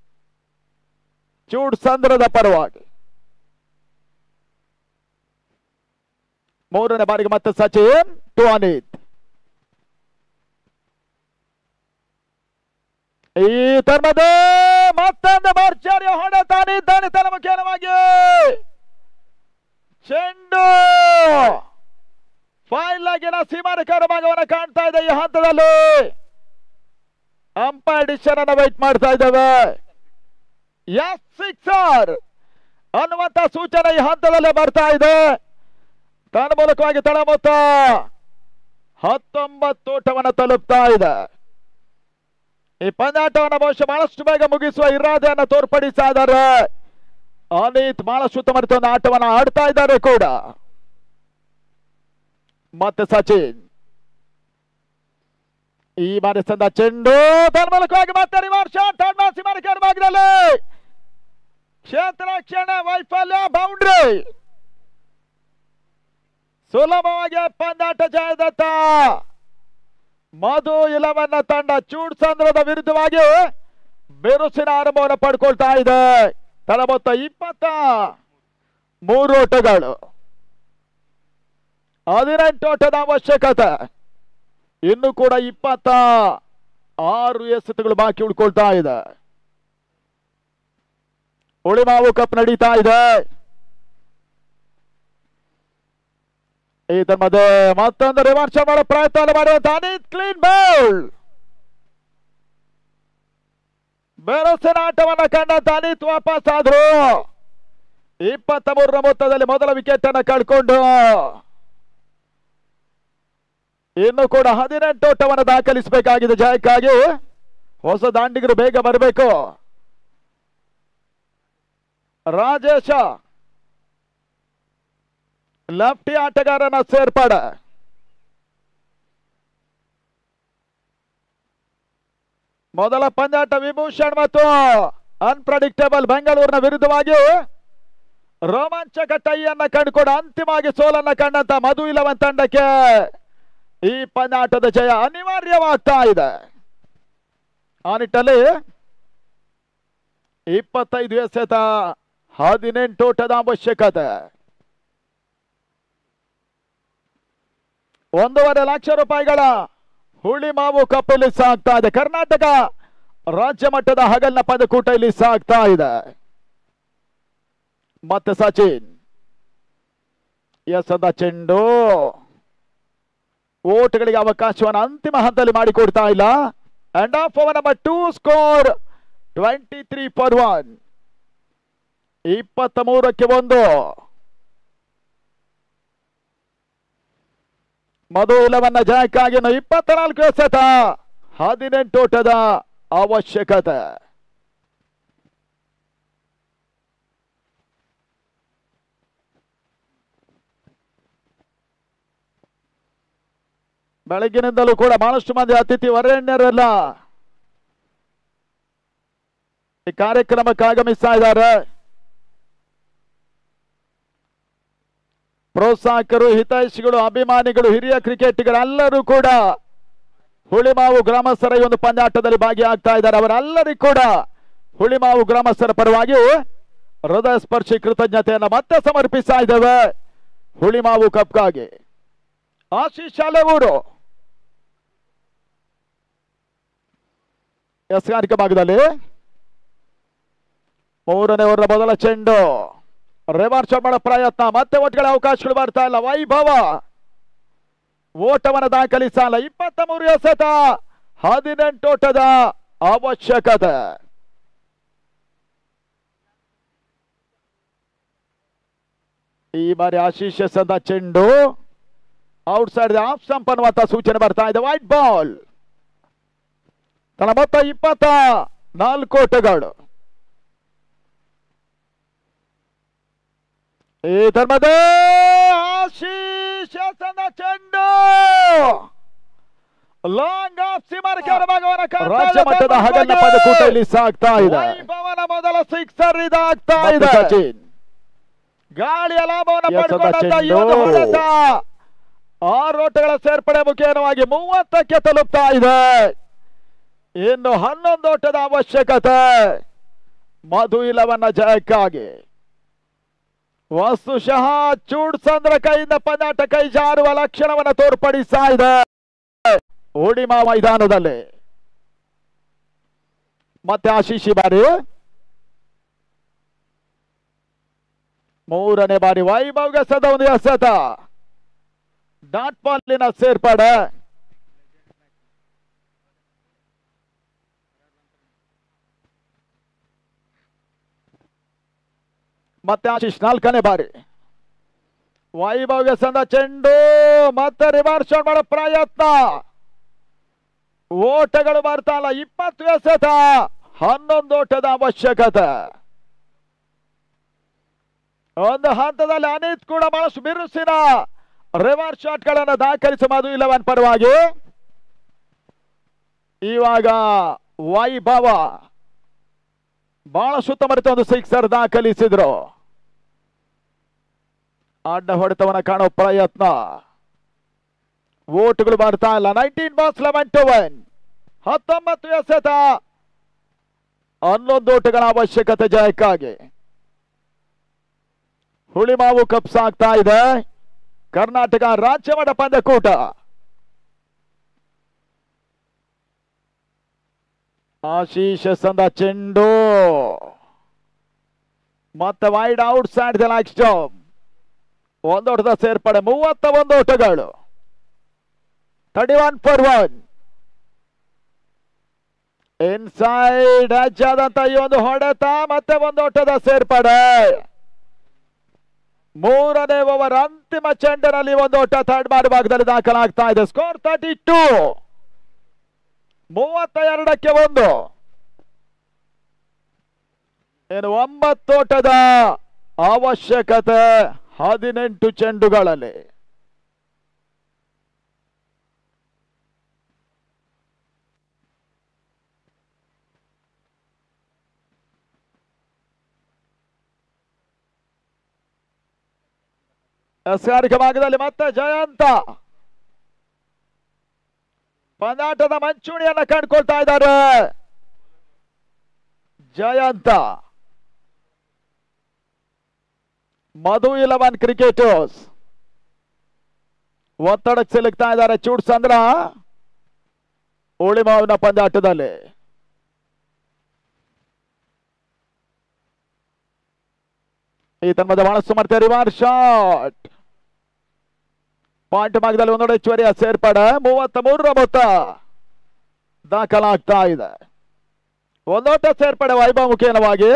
ಚೂಡ್ ಸಂದ್ರದ ಪರವಾಗಿ ಮೂರನೇ ಬಾರಿಗೆ ಮತ್ತೆ ಸಚಿನ್ ಟು ಅನೀತ್ ಈ ತರ್ಮದ ಮತ್ತೊಂದು ಭರ್ಜರಿ ಹೊಡೆತಾನಿದ್ದಾನೆ ತನ್ನ ಮುಖ್ಯವಾಗಿ ಚೆಂಡು ಫೈಲ್ ಆಗಿನ ಸೀಮಾರಿಕಾರ ಭಾಗವನ್ನು ಕಾಣ್ತಾ ಇದೆ ಈ ಹಂತದಲ್ಲಿ ಅಂಪೈರ್ ಡಿಸಿಷನ್ ಅನ್ನ ವೈಟ್ ಮಾಡ್ತಾ ಇದ್ದೇವೆ ಎಸ್ ಸಿಕ್ಸರ್ ಅನ್ನುವಂತ ಸೂಚನೆ ಈ ಹಂತದಲ್ಲೇ ಬರ್ತಾ ಇದೆ ತನ್ನ ಮೂಲಕವಾಗಿ ತಳ ಮೊತ್ತ ಹತ್ತೊಂಬತ್ತು ಓಟವನ್ನು ತಲುಪ್ತಾ ಇದೆ ಈ ಪಂದ್ಯಾಟವನ್ನು ಬಹುಶಃ ಬಹಳಷ್ಟು ಬೇಗ ಮುಗಿಸುವ ಇರಾದೆಯನ್ನು ತೋರ್ಪಡಿಸ್ತಾ ಇದ್ದಾರೆ ಅನೀತ್ ಬಹಳಷ್ಟು ಉತ್ತಮ ಒಂದು ಆಟವನ್ನು ಆಡ್ತಾ ಇದ್ದಾರೆ ಕೂಡ ಮತ್ತೆ ಸಚಿನ್ ಈ ಬಾರಿ ಸಂದ ಚೆಂಡು ತನ್ನ ಮೂಲಕವಾಗಿ ಮತ್ತೆ ರಿವರ್ಸ್ ಶಾಟ್ ಸಿಮಾರಿಕೆ ಭಾಗದಲ್ಲಿ ಕ್ಷೇತ್ರ ಕ್ಷಣ ವೈಫಲ್ಯ ಬೌಂಡ್ರಿ ಸುಲಭವಾಗಿ ಪಂದ್ಯಾಟ ಜಯದತ್ತ ಮಧು ಇಲವನ್ನ ತಂಡ ಚೂಡ್ ಸಂದ್ರದ ವಿರುದ್ಧವಾಗಿ ಬಿರುಸಿನ ಆರಂಭವನ್ನು ಪಡ್ಕೊಳ್ತಾ ಇದೆ ತಳ ಮೊತ್ತ ಇಪ್ಪತ್ತ ಮೂರು ಓಟಗಳು ಹದಿನೆಂಟು ಓಟದ ಅವಶ್ಯಕತೆ ಇನ್ನು ಕೂಡ ಇಪ್ಪತ್ತ ಆರು ಎಸೆತಗಳು ಬಾಕಿ ಉಳ್ಕೊಳ್ತಾ ಇದೆ ಉಳಿಮಾವು ಕಪ್ ನಡೀತಾ ಇದೆ ಇದರ ಮಧ್ಯೆ ಮತ್ತೊಂದು ರಿವರ್ಸ್ ಮಾಡೋ ಪ್ರಯತ್ನ ಮಾಡುವಂತ ಅನಿತ್ ಕ್ಲೀನ್ ಬೌಲ್ ಬೆರಸಿನ ಆಟವನ್ನ ಕಂಡಂತ ಅನಿತ್ ವಾಪಸ್ ಆದ್ರು ಇಪ್ಪತ್ತ ಮೂರರ ಮೊತ್ತದಲ್ಲಿ ಮೊದಲ ವಿಕೆಟ್ ಅನ್ನ ಕಳ್ಕೊಂಡು ಇನ್ನು ಕೂಡ ಹದಿನೆಂಟು ಓಟವನ್ನು ದಾಖಲಿಸಬೇಕಾಗಿದೆ ಜಯಕ್ಕಾಗಿ ಹೊಸ ದಾಂಡಿಗರು ಬೇಗ ಬರಬೇಕು ರಾಜೇಶ ಲೆಫ್ಟಿ ಆಟಗಾರನ ಸೇರ್ಪಡೆ ಮೊದಲ ಪಂದ್ಯಾಟ ವಿಭೂಷಣ್ ಮತ್ತು ಅನ್ಪ್ರಡಿಕ್ಟೇಬಲ್ ಬೆಂಗಳೂರಿನ ವಿರುದ್ಧವಾಗಿ ರೋಮಾಂಚಕ ಟೈಯನ್ನ ಕಂಡುಕೊಂಡು ಅಂತಿಮವಾಗಿ ಸೋಲನ್ನ ಕಂಡಂತ ಮಧು ಇಲವನ್ ತಂಡಕ್ಕೆ ಈ ಪಂದ್ಯಾಟದ ಜಯ ಅನಿವಾರ್ಯವಾಗ್ತಾ ಇದೆ ಆ ನಿಟ್ಟಲ್ಲಿ ಇಪ್ಪತ್ತೈದು ಎಸೆತ ಹದಿನೆಂಟು ಓಟದ ಅವಶ್ಯಕತೆ ಒಂದೂವರೆ ಲಕ್ಷ ರೂಪಾಯಿಗಳ ಹುಳಿ ಮಾವು ಕಪ್ ಇಲ್ಲಿ ಸಾಗ್ತಾ ಇದೆ ಕರ್ನಾಟಕ ರಾಜ್ಯ ಮಟ್ಟದ ಹಗಲಿನ ಪದಕೂಟ ಇಲ್ಲಿ ಸಾಗ್ತಾ ಇದೆ ಮತ್ತೆ ಸಚಿನ್ ಎಸದ ಚೆಂಡು ಓಟ್ಗಳಿಗೆ ಅವಕಾಶವನ್ನು ಅಂತಿಮ ಹಂತದಲ್ಲಿ ಮಾಡಿಕೊಡ್ತಾ ಇಲ್ಲ end of over number two score twenty three for one ಇಪ್ಪತ್ತ ಮೂರಕ್ಕೆ ಒಂದು ಮಧು ಇಲವನ್ನ ಜಯಕ್ಕಾಗಿ ಇನ್ನು ಇಪ್ಪತ್ತ ನಾಲ್ಕು ಎಸೆತ ಹದಿನೆಂಟು ಓಟದ ಅವಶ್ಯಕತೆ ಬೆಳಗ್ಗಿನಿಂದಲೂ ಕೂಡ ಬಹಳಷ್ಟು ಮಂದಿ ಅತಿಥಿ ವರೇಣ್ಯರೆಲ್ಲ ಈ ಕಾರ್ಯಕ್ರಮಕ್ಕೆ ಆಗಮಿಸ್ತಾ ಇದ್ದಾರೆ ಪ್ರೋತ್ಸಾಹಕರು ಹಿತೈಷಿಗಳು ಅಭಿಮಾನಿಗಳು ಹಿರಿಯ ಕ್ರಿಕೆಟಿಗರೆಲ್ಲರೂ ಕೂಡ ಹುಳಿಮಾವು ಗ್ರಾಮಸ್ಥರ ಈ ಒಂದು ಪಂದ್ಯಾಟದಲ್ಲಿ ಭಾಗಿಯಾಗ್ತಾ ಇದ್ದಾರೆ ಅವರೆಲ್ಲರಿಗೂ ಕೂಡ ಹುಳಿಮಾವು ಗ್ರಾಮಸ್ಥರ ಪರವಾಗಿ ಹೃದಯ ಸ್ಪರ್ಶಿ ಕೃತಜ್ಞತೆಯನ್ನು ಮತ್ತೆ ಸಮರ್ಪಿಸ್ತಾ ಇದ್ದೇವೆ ಹುಳಿಮಾವು ಕಪ್ಗಾಗಿ ಆಶೀಶ್ ಶಾಲೆಗೂರು ಎಸ್ಗಾರಿಕೆ ಭಾಗದಲ್ಲಿ ಮೂರನೇ ಓವರ್ ಮೊದಲ ಚೆಂಡು ರಿವರ್ಸ್ ಮಾಡೋ ಪ್ರಯತ್ನ ಮತ್ತೆ ಒಟ್ಟಿಗೆ ಅವಕಾಶಗಳು ಬರ್ತಾ ಇಲ್ಲ ವೈಭವ ಓಟವನ್ನು ದಾಖಲಿಸಲ್ಲ ಇಪ್ಪತ್ತ ಮೂರು ಎಸೆತ ಹದಿನೆಂಟು ಓಟದ ಅವಶ್ಯಕತೆ ಈ ಬಾರಿ ಆಶೀಶ್ ಎಸೆದ ಚೆಂಡು ಔಟ್ ಸೈಡ್ ಆಫ್ ಸ್ಟಂಪ್ ಅನ್ನುವಂತ ಸೂಚನೆ ಬರ್ತಾ ಇದೆ ವೈಟ್ ಬಾಲ್ ತನ್ನ ಮೊತ್ತ ಇಪ್ಪತ್ತ ನಾಲ್ಕು ಓಟಗಳು ಈ ಧರ್ಮದ ಆಶೀಶ್ ಎಸೆದ ಚೆಂಡು ಲಾಂಗ್ ಆಫ್ ಸಿಮರ್ಕೆ ಅವರ ಭಾಗವನ್ನ ಕಾಣ್ತಾ ರಾಜ್ಯ ಇದೆ ಮಟ್ಟದ ಧರ್ಮದ ಹಗಲಿನ ಬಗ್ಗೆ. ಪದಕೂಟ ಇಲ್ಲಿ ಸಾಗ್ತಾ ಇದೆ ವೈಭವನ ಮೊದಲ ಸಿಕ್ಸರ್ ಇದಾಗ್ತಾ ಮತ್ತೆ ಇದೆ ಸಚಿನ್ ಗಾಳಿಯ ಲಾಭವನ್ನು ಎಸೆದ ಪಡ್ಕೊಂಡಂತ ಈ ಒಂದು ಚೆಂಡು. ಹೊಡೆತ ಆರು ಓಟಗಳ ಸೇರ್ಪಡೆ ಮುಖೇನವಾಗಿ ಮೂವತ್ತಕ್ಕೆ ತಲುಪ್ತಾ ಇದೆ ಇನ್ನು ಹನ್ನೊಂದು ಓಟದ ಅವಶ್ಯಕತೆ ಮಧು ಇಲವನ್ನ ಜಯಕ್ಕಾಗಿ ವಸ್ತುಶಃ ಚೂಡ್ಸಂದ್ರ ಕೈಯಿಂದ ಪದಾಟ ಕೈ ಜಾರುವ ಲಕ್ಷಣವನ್ನು ತೋರ್ಪಡಿಸ್ತಾ ಇದೆ ಉಡಿಮಾ ಮೈದಾನದಲ್ಲಿ ಮತ್ತೆ ಆಶೀಶಿ ಬಾರಿ ಮೂರನೇ ಬಾರಿ ವೈಭವ್ಗೆ ಸದ ಒಂದು ಎಸೆತ ಡಾಟ್ ಬಾಲಿನ ಸೇರ್ಪಡೆ ಮತ್ತೆ ಆಶೀಶ್ ನಾಲ್ಕನೇ ಬಾರಿ ವೈಭವ್ಗೆ ಸಂದ ಚೆಂಡು ಮತ್ತೆ ರಿವರ್ಸ್ ಮಾಡೋ ಪ್ರಯತ್ನ ಓಟಗಳು ಬರ್ತಾ ಇಲ್ಲ ಇಪ್ಪತ್ತು ಎಸೆತ ಹನ್ನೊಂದು ಓಟದ ಅವಶ್ಯಕತೆ ಒಂದು ಹಂತದಲ್ಲಿ ಅನಿತ್ ಕೂಡ ಬಹಳಷ್ಟು ಬಿರುಸಿನ ರಿವರ್ಸ್ ಶಾಟ್ ಗಳನ್ನು ದಾಖಲಿಸಿ ಮಧು ಇಲೆವನ್ ಪರವಾಗಿ ಇವಾಗ ವೈಭವ ಬಹಳ ಸುತ್ತಮುತ್ತ ಒಂದು ಸಿಕ್ಸರ್ ದಾಖಲಿಸಿದ್ರು ಅಡ್ಡ ಹೊಡೆತವನ್ನ ಕಾಣೋ ಪ್ರಯತ್ನ ಓಟ್ಗಳು ಬರ್ತಾ ಇಲ್ಲ nineteen balls eleven to one ಹತ್ತೊಂಬತ್ತು ಎಸೆತ ಹನ್ನೊಂದು ಓಟಗಳ ಅವಶ್ಯಕತೆ ಜಯಕ್ಕಾಗಿ ಹುಳಿಮಾವು ಕಪ್ ಸಾಗ್ತಾ ಇದೆ ಕರ್ನಾಟಕ ರಾಜ್ಯ ಮಟ್ಟ ಪಂದ್ಯಕೂಟ ಆಶೀಶ್ ಸಂದ ಚೆಂಡು ಮತ್ತೆ wide outside the leg stump ಒಂದೋಟದ ಸೇರ್ಪಡೆ ಮೂವತ್ತ ಒಂದು ಓಟಗಳು thirty one for one inside ಆದಂತ ಈ ಒಂದು ಹೊಡೆತ ಮತ್ತೆ ಒಂದು ಓಟದ ಸೇರ್ಪಡೆ ಮೂರನೇ ಓವರ್ ಅಂತಿಮ ಚೆಂಡಿನಲ್ಲಿ ಒಂದು ಓಟ ಥರ್ಡ್ ಬಾರಿ ಭಾಗದಲ್ಲಿ ದಾಖಲಾಗ್ತಾ ಇದೆ ಸ್ಕೋರ್ ತರ್ಟಿ ಟೂ ಮೂವತ್ತ ಎರಡಕ್ಕೆ ಒಂದು ಏನು ಒಂಬತ್ತು ಓಟದ ಅವಶ್ಯಕತೆ ಹದಿನೆಂಟು ಚೆಂಡುಗಳಲ್ಲಿ ಎಸ್ಗಾರಿಕೆ ಭಾಗದಲ್ಲಿ ಮತ್ತೆ ಜಯಂತ ಪಂದಾಟದ ಮಂಚೂಣಿಯನ್ನ ಕಂಡುಕೊಳ್ತಾ ಇದ್ದಾರೆ ಜಯಂತ ಮಧು ಇಲವನ್ ಕ್ರಿಕೆಟರ್ಸ್ ಒತ್ತಡಕ್ಕೆ ಸಿಲುಕ್ತಾ ಇದ್ದಾರೆ ಚೂಡ್ಸಂದ್ರ ಉಳಿಮಾವಿನ ಪಂದ್ಯಾಟದಲ್ಲಿ ಈ ತನ್ಮದ ಬಹಳಷ್ಟು ಮಾಡ್ತಾರೆ ರಿವರ್ ಶಾಟ್ ಪಾಯಿಂಟ್ ಭಾಗದಲ್ಲಿ ಒಂದೊಡೆ ಹೆಚ್ಚುವರಿಯ ಸೇರ್ಪಡೆ ಮೂವತ್ತ ಮೂರರ ಮೊತ್ತ ದಾಖಲಾಗ್ತಾ ಇದೆ ಒಂದೋಟ ಸೇರ್ಪಡೆ ವೈಭವಮುಖೇನವಾಗಿ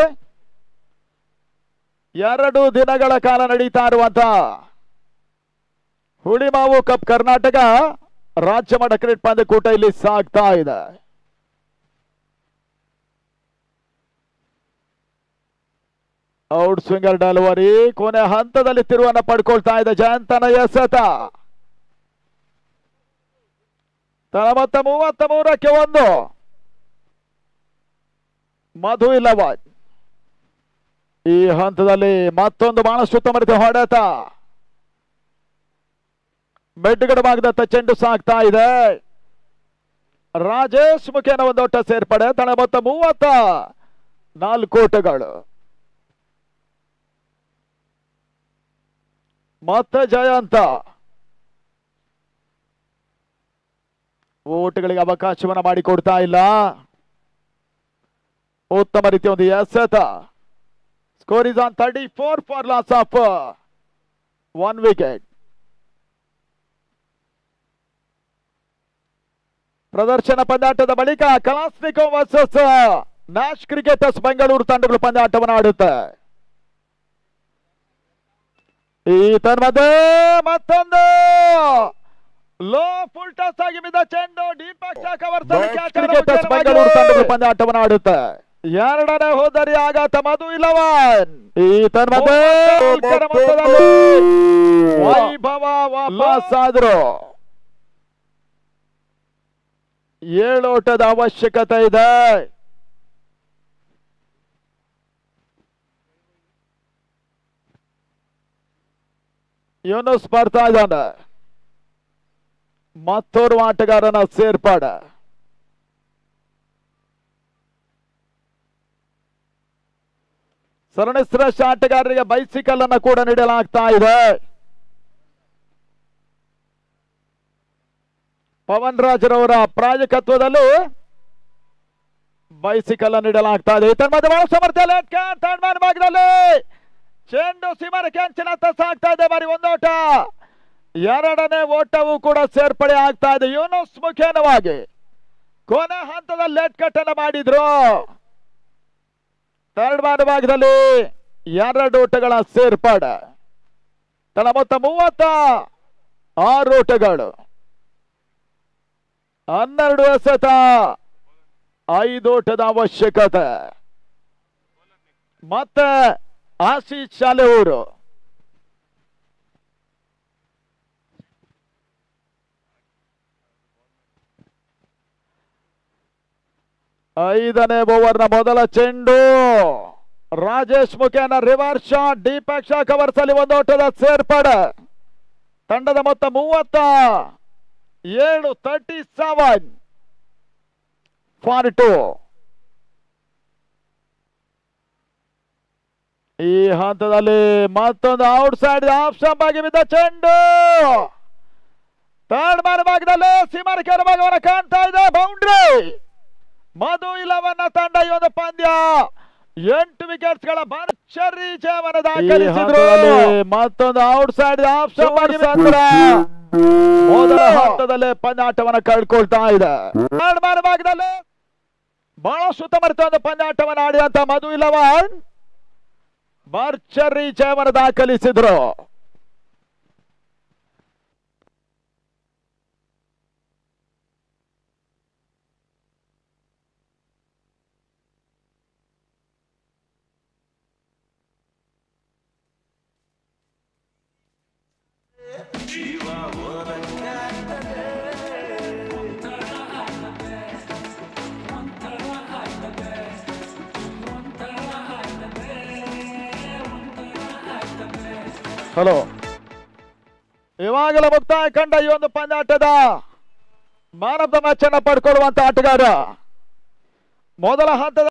ಎರಡು ದಿನಗಳ ಕಾಲ ನಡೀತಾ ಇರುವಂತ ಹುಳಿಮಾವು ಕಪ್ ಕರ್ನಾಟಕ ರಾಜ್ಯ ಮಟ್ಟ ಕ್ರಿಕೆಟ್ ಪಂದ್ಯಕೂಟ ಇಲ್ಲಿ ಸಾಗ್ತಾ ಇದೆ ಔಟ್ ಸ್ವಿಂಗರ್ ಡೆಲಿವರಿ ಕೊನೆ ಹಂತದಲ್ಲಿ ತಿರುವನ್ನ ಪಡ್ಕೊಳ್ತಾ ಇದೆ ಜಯಂತನ ಎಸೆತ ತಳಮತ್ತ ಮೂವತ್ತ ಮೂರಕ್ಕೆ ಒಂದು ಮಧು ಇಲ್ಲವ ಈ ಹಂತದಲ್ಲಿ ಮತ್ತೊಂದು ಬಹಳಷ್ಟು ಉತ್ತಮ ರೀತಿಯ ಹೊಡೆತ ಮೆಡ್ಗಡ ಭಾಗದತ್ತ ಚೆಂಡು ಸಾಗ್ತಾ ಇದೆ ರಾಜೇಶ್ ಮುಖೇನ ಒಂದು ಒಟ್ಟ ಸೇರ್ಪಡೆ ತಳ ಮೊತ್ತ ಮೂವತ್ತ ನಾಲ್ಕು ಓಟಗಳು ಮತ್ತೆ ಜಯಂತ ಓಟಗಳಿಗೆ ಅವಕಾಶವನ್ನ ಮಾಡಿಕೊಡ್ತಾ ಇಲ್ಲ ಉತ್ತಮ ರೀತಿಯ ಒಂದು ಎಸೆತ score is on thirty four for loss of one wicket ಪ್ರದರ್ಶನ ಪಂದ್ಯಾಟದ ಬಳಿಕ ಕಲಾಸ್ನಿಕೋ ವರ್ಸಸ್ ನ್ಯಾಶ್ ಕ್ರಿಕೆಟರ್ಸ್ ಬೆಂಗಳೂರು ತಂಡಗಳು ಪಂದ್ಯಾಟವನ್ನು ಆಡುತ್ತೆ ಈ ತನ್ಮಧ್ಯೆ ಮತ್ತೊಂದು ಲೋ ಫುಲ್ ಟಾಸ್ ಆಗಿ ಬಿದ್ದ ಚೆಂಡು ದೀಪಕ್ ಕ್ರಿಕೆಟರ್ಸ್ ಬೆಂಗಳೂರು ತಂಡಗಳು ಪಂದ್ಯಾಟವನ್ನು ಆಡುತ್ತೆ ಎರಡನೇ ಹೋದರಿ ಆಘಾತ ಮಧು ಇಲ್ಲವನ್ ಈ ತನ್ಮಧ್ಯೆ ಉಲ್ಕರ ಮೊತ್ತದಲ್ಲಿ ವೈಭವ ವಾಪಸ್ ಆದ್ರು ಏಳೋಟದ ಅವಶ್ಯಕತೆ ಇದೆ ಇವನು ಸ್ಪರ್ಧಾ ಇದ್ದಾನೆ ಮತ್ತೋರ್ವ ಆಟಗಾರನ ಸೇರ್ಪಾಡೆ ಸರಣಿ ಶ್ರೇಷ್ಠ ಆಟಗಾರರಿಗೆ ಬೈಸಿಕಲ್ ಅನ್ನು ಕೂಡ ನೀಡಲಾಗ್ತಾ ಇದೆ ಪವನ್ ರಾಜ್ರವರ ಪ್ರಾಯೋಜಕತ್ವದಲ್ಲಿ ಬೈಸಿಕಲ್ ಅನ್ನು ನೀಡಲಾಗ್ತಾ ಇದೆ ತನ್ಮಧ್ಯೆ ಬಹಳ ಸಮರ್ಥ ಲೆಟ್ ಕ್ಯಾನ್ ತನ್ಮಾನ ಭಾಗದಲ್ಲಿ ಚೆಂಡು ಸೀಮಾರಕ್ಕೆ ಅಂಚಿನತ್ತ ಸಾಗ್ತಾ ಇದೆ ಬಾರಿ ಒಂದೋಟ ಎರಡನೇ ಓಟವು ಕೂಡ ಸೇರ್ಪಡೆ ಆಗ್ತಾ ಇದೆ ಯೂನುಸ್ ಮುಖೇನವಾಗಿ ಕೊನೆ ಹಂತದಲ್ಲಿ ಲೆಟ್ ಕಟ್ ಅನ್ನು ಮಾಡಿದ್ರು ಥರ್ಡ್ ಬಾರ್ ಭಾಗದಲ್ಲಿ ಎರಡು ಓಟಗಳ ಸೇರ್ಪಡೆ ತನ್ನ ಮೊತ್ತ ಮೂವತ್ತ ಆರು ಓಟಗಳು ಹನ್ನೆರಡು ಎಸೆತ ಐದು ಓಟದ ಅವಶ್ಯಕತೆ ಮತ್ತೆ ಆಶೀಶ್ ಶಾಲೆ ಊರು ಐದನೇ ಓವರ್ನ ಮೊದಲ ಚೆಂಡು ರಾಜೇಶ್ ಮುಖೇನ reverse shot Deepak Shah covers ಅಲ್ಲಿ ಒಂದು ಓಟದ ಸೇರ್ಪಡೆ ತಂಡದ ಮೊತ್ತ ಮೂವತ್ತ ಏಳು ತರ್ಟಿ ಸೆವೆನ್ ಫಾರ್ ಟು ಈ ಹಂತದಲ್ಲಿ ಮತ್ತೊಂದು ಔಟ್ ಸೈಡ್ ಆಫ್ ಸ್ಟಂಪ್ ಆಗಿ ಬಿದ್ದ ಚೆಂಡು ಥರ್ಡ್ ಬಾರ್ ಭಾಗದಲ್ಲಿ ಸೀಮಾರಿಕೆರ ಭಾಗವನ್ನು ಕಾಣ್ತಾ ಇದೆ ಬೌಂಡ್ರಿ ಮಧು ಇಲವನ್ನ ತಂಡ ಈ ಒಂದು ಪಂದ್ಯ ಎಂಟು ವಿಕೆಟ್ಸ್ ಗಳ ಭರ್ಜರಿ ಜಯವನ್ನು ದಾಖಲಿಸಿದ್ರು ಮತ್ತೊಂದು ಔಟ್ ಸೈಡ್ ಆಫ್ ಸ್ಟಂಪ್ ಮೊದಲ ಹಂತದಲ್ಲೇ ಪಂದ್ಯಾಟವನ್ನು ಕಳ್ಕೊಳ್ತಾ ಇದೆ ಥರ್ಡ್ ಬಾರ್ ಭಾಗದಲ್ಲಿ ಬಹಳ ಸುತ್ತಮರಿತ ಒಂದು ಪಂದ್ಯಾಟವನ್ನು ಆಡಿದಂತ ಮಧು ಇಲವನ್ ಭರ್ಜರಿ ಜಯವನ್ನು ದಾಖಲಿಸಿದ್ರು ಹಲೋ ಇವಾಗಲೇ ಮುಕ್ತಾಯ ಕಂಡ ಈ ಒಂದು ಪಂದ್ಯಾಟದ ಮ್ಯಾನ್ ಆಫ್ ದ ಮ್ಯಾಚ್ ಅನ್ನ ಪಡ್ಕೊಳ್ಳುವಂತ ಆಟಗಾರ ಮೊದಲ ಹಂತದ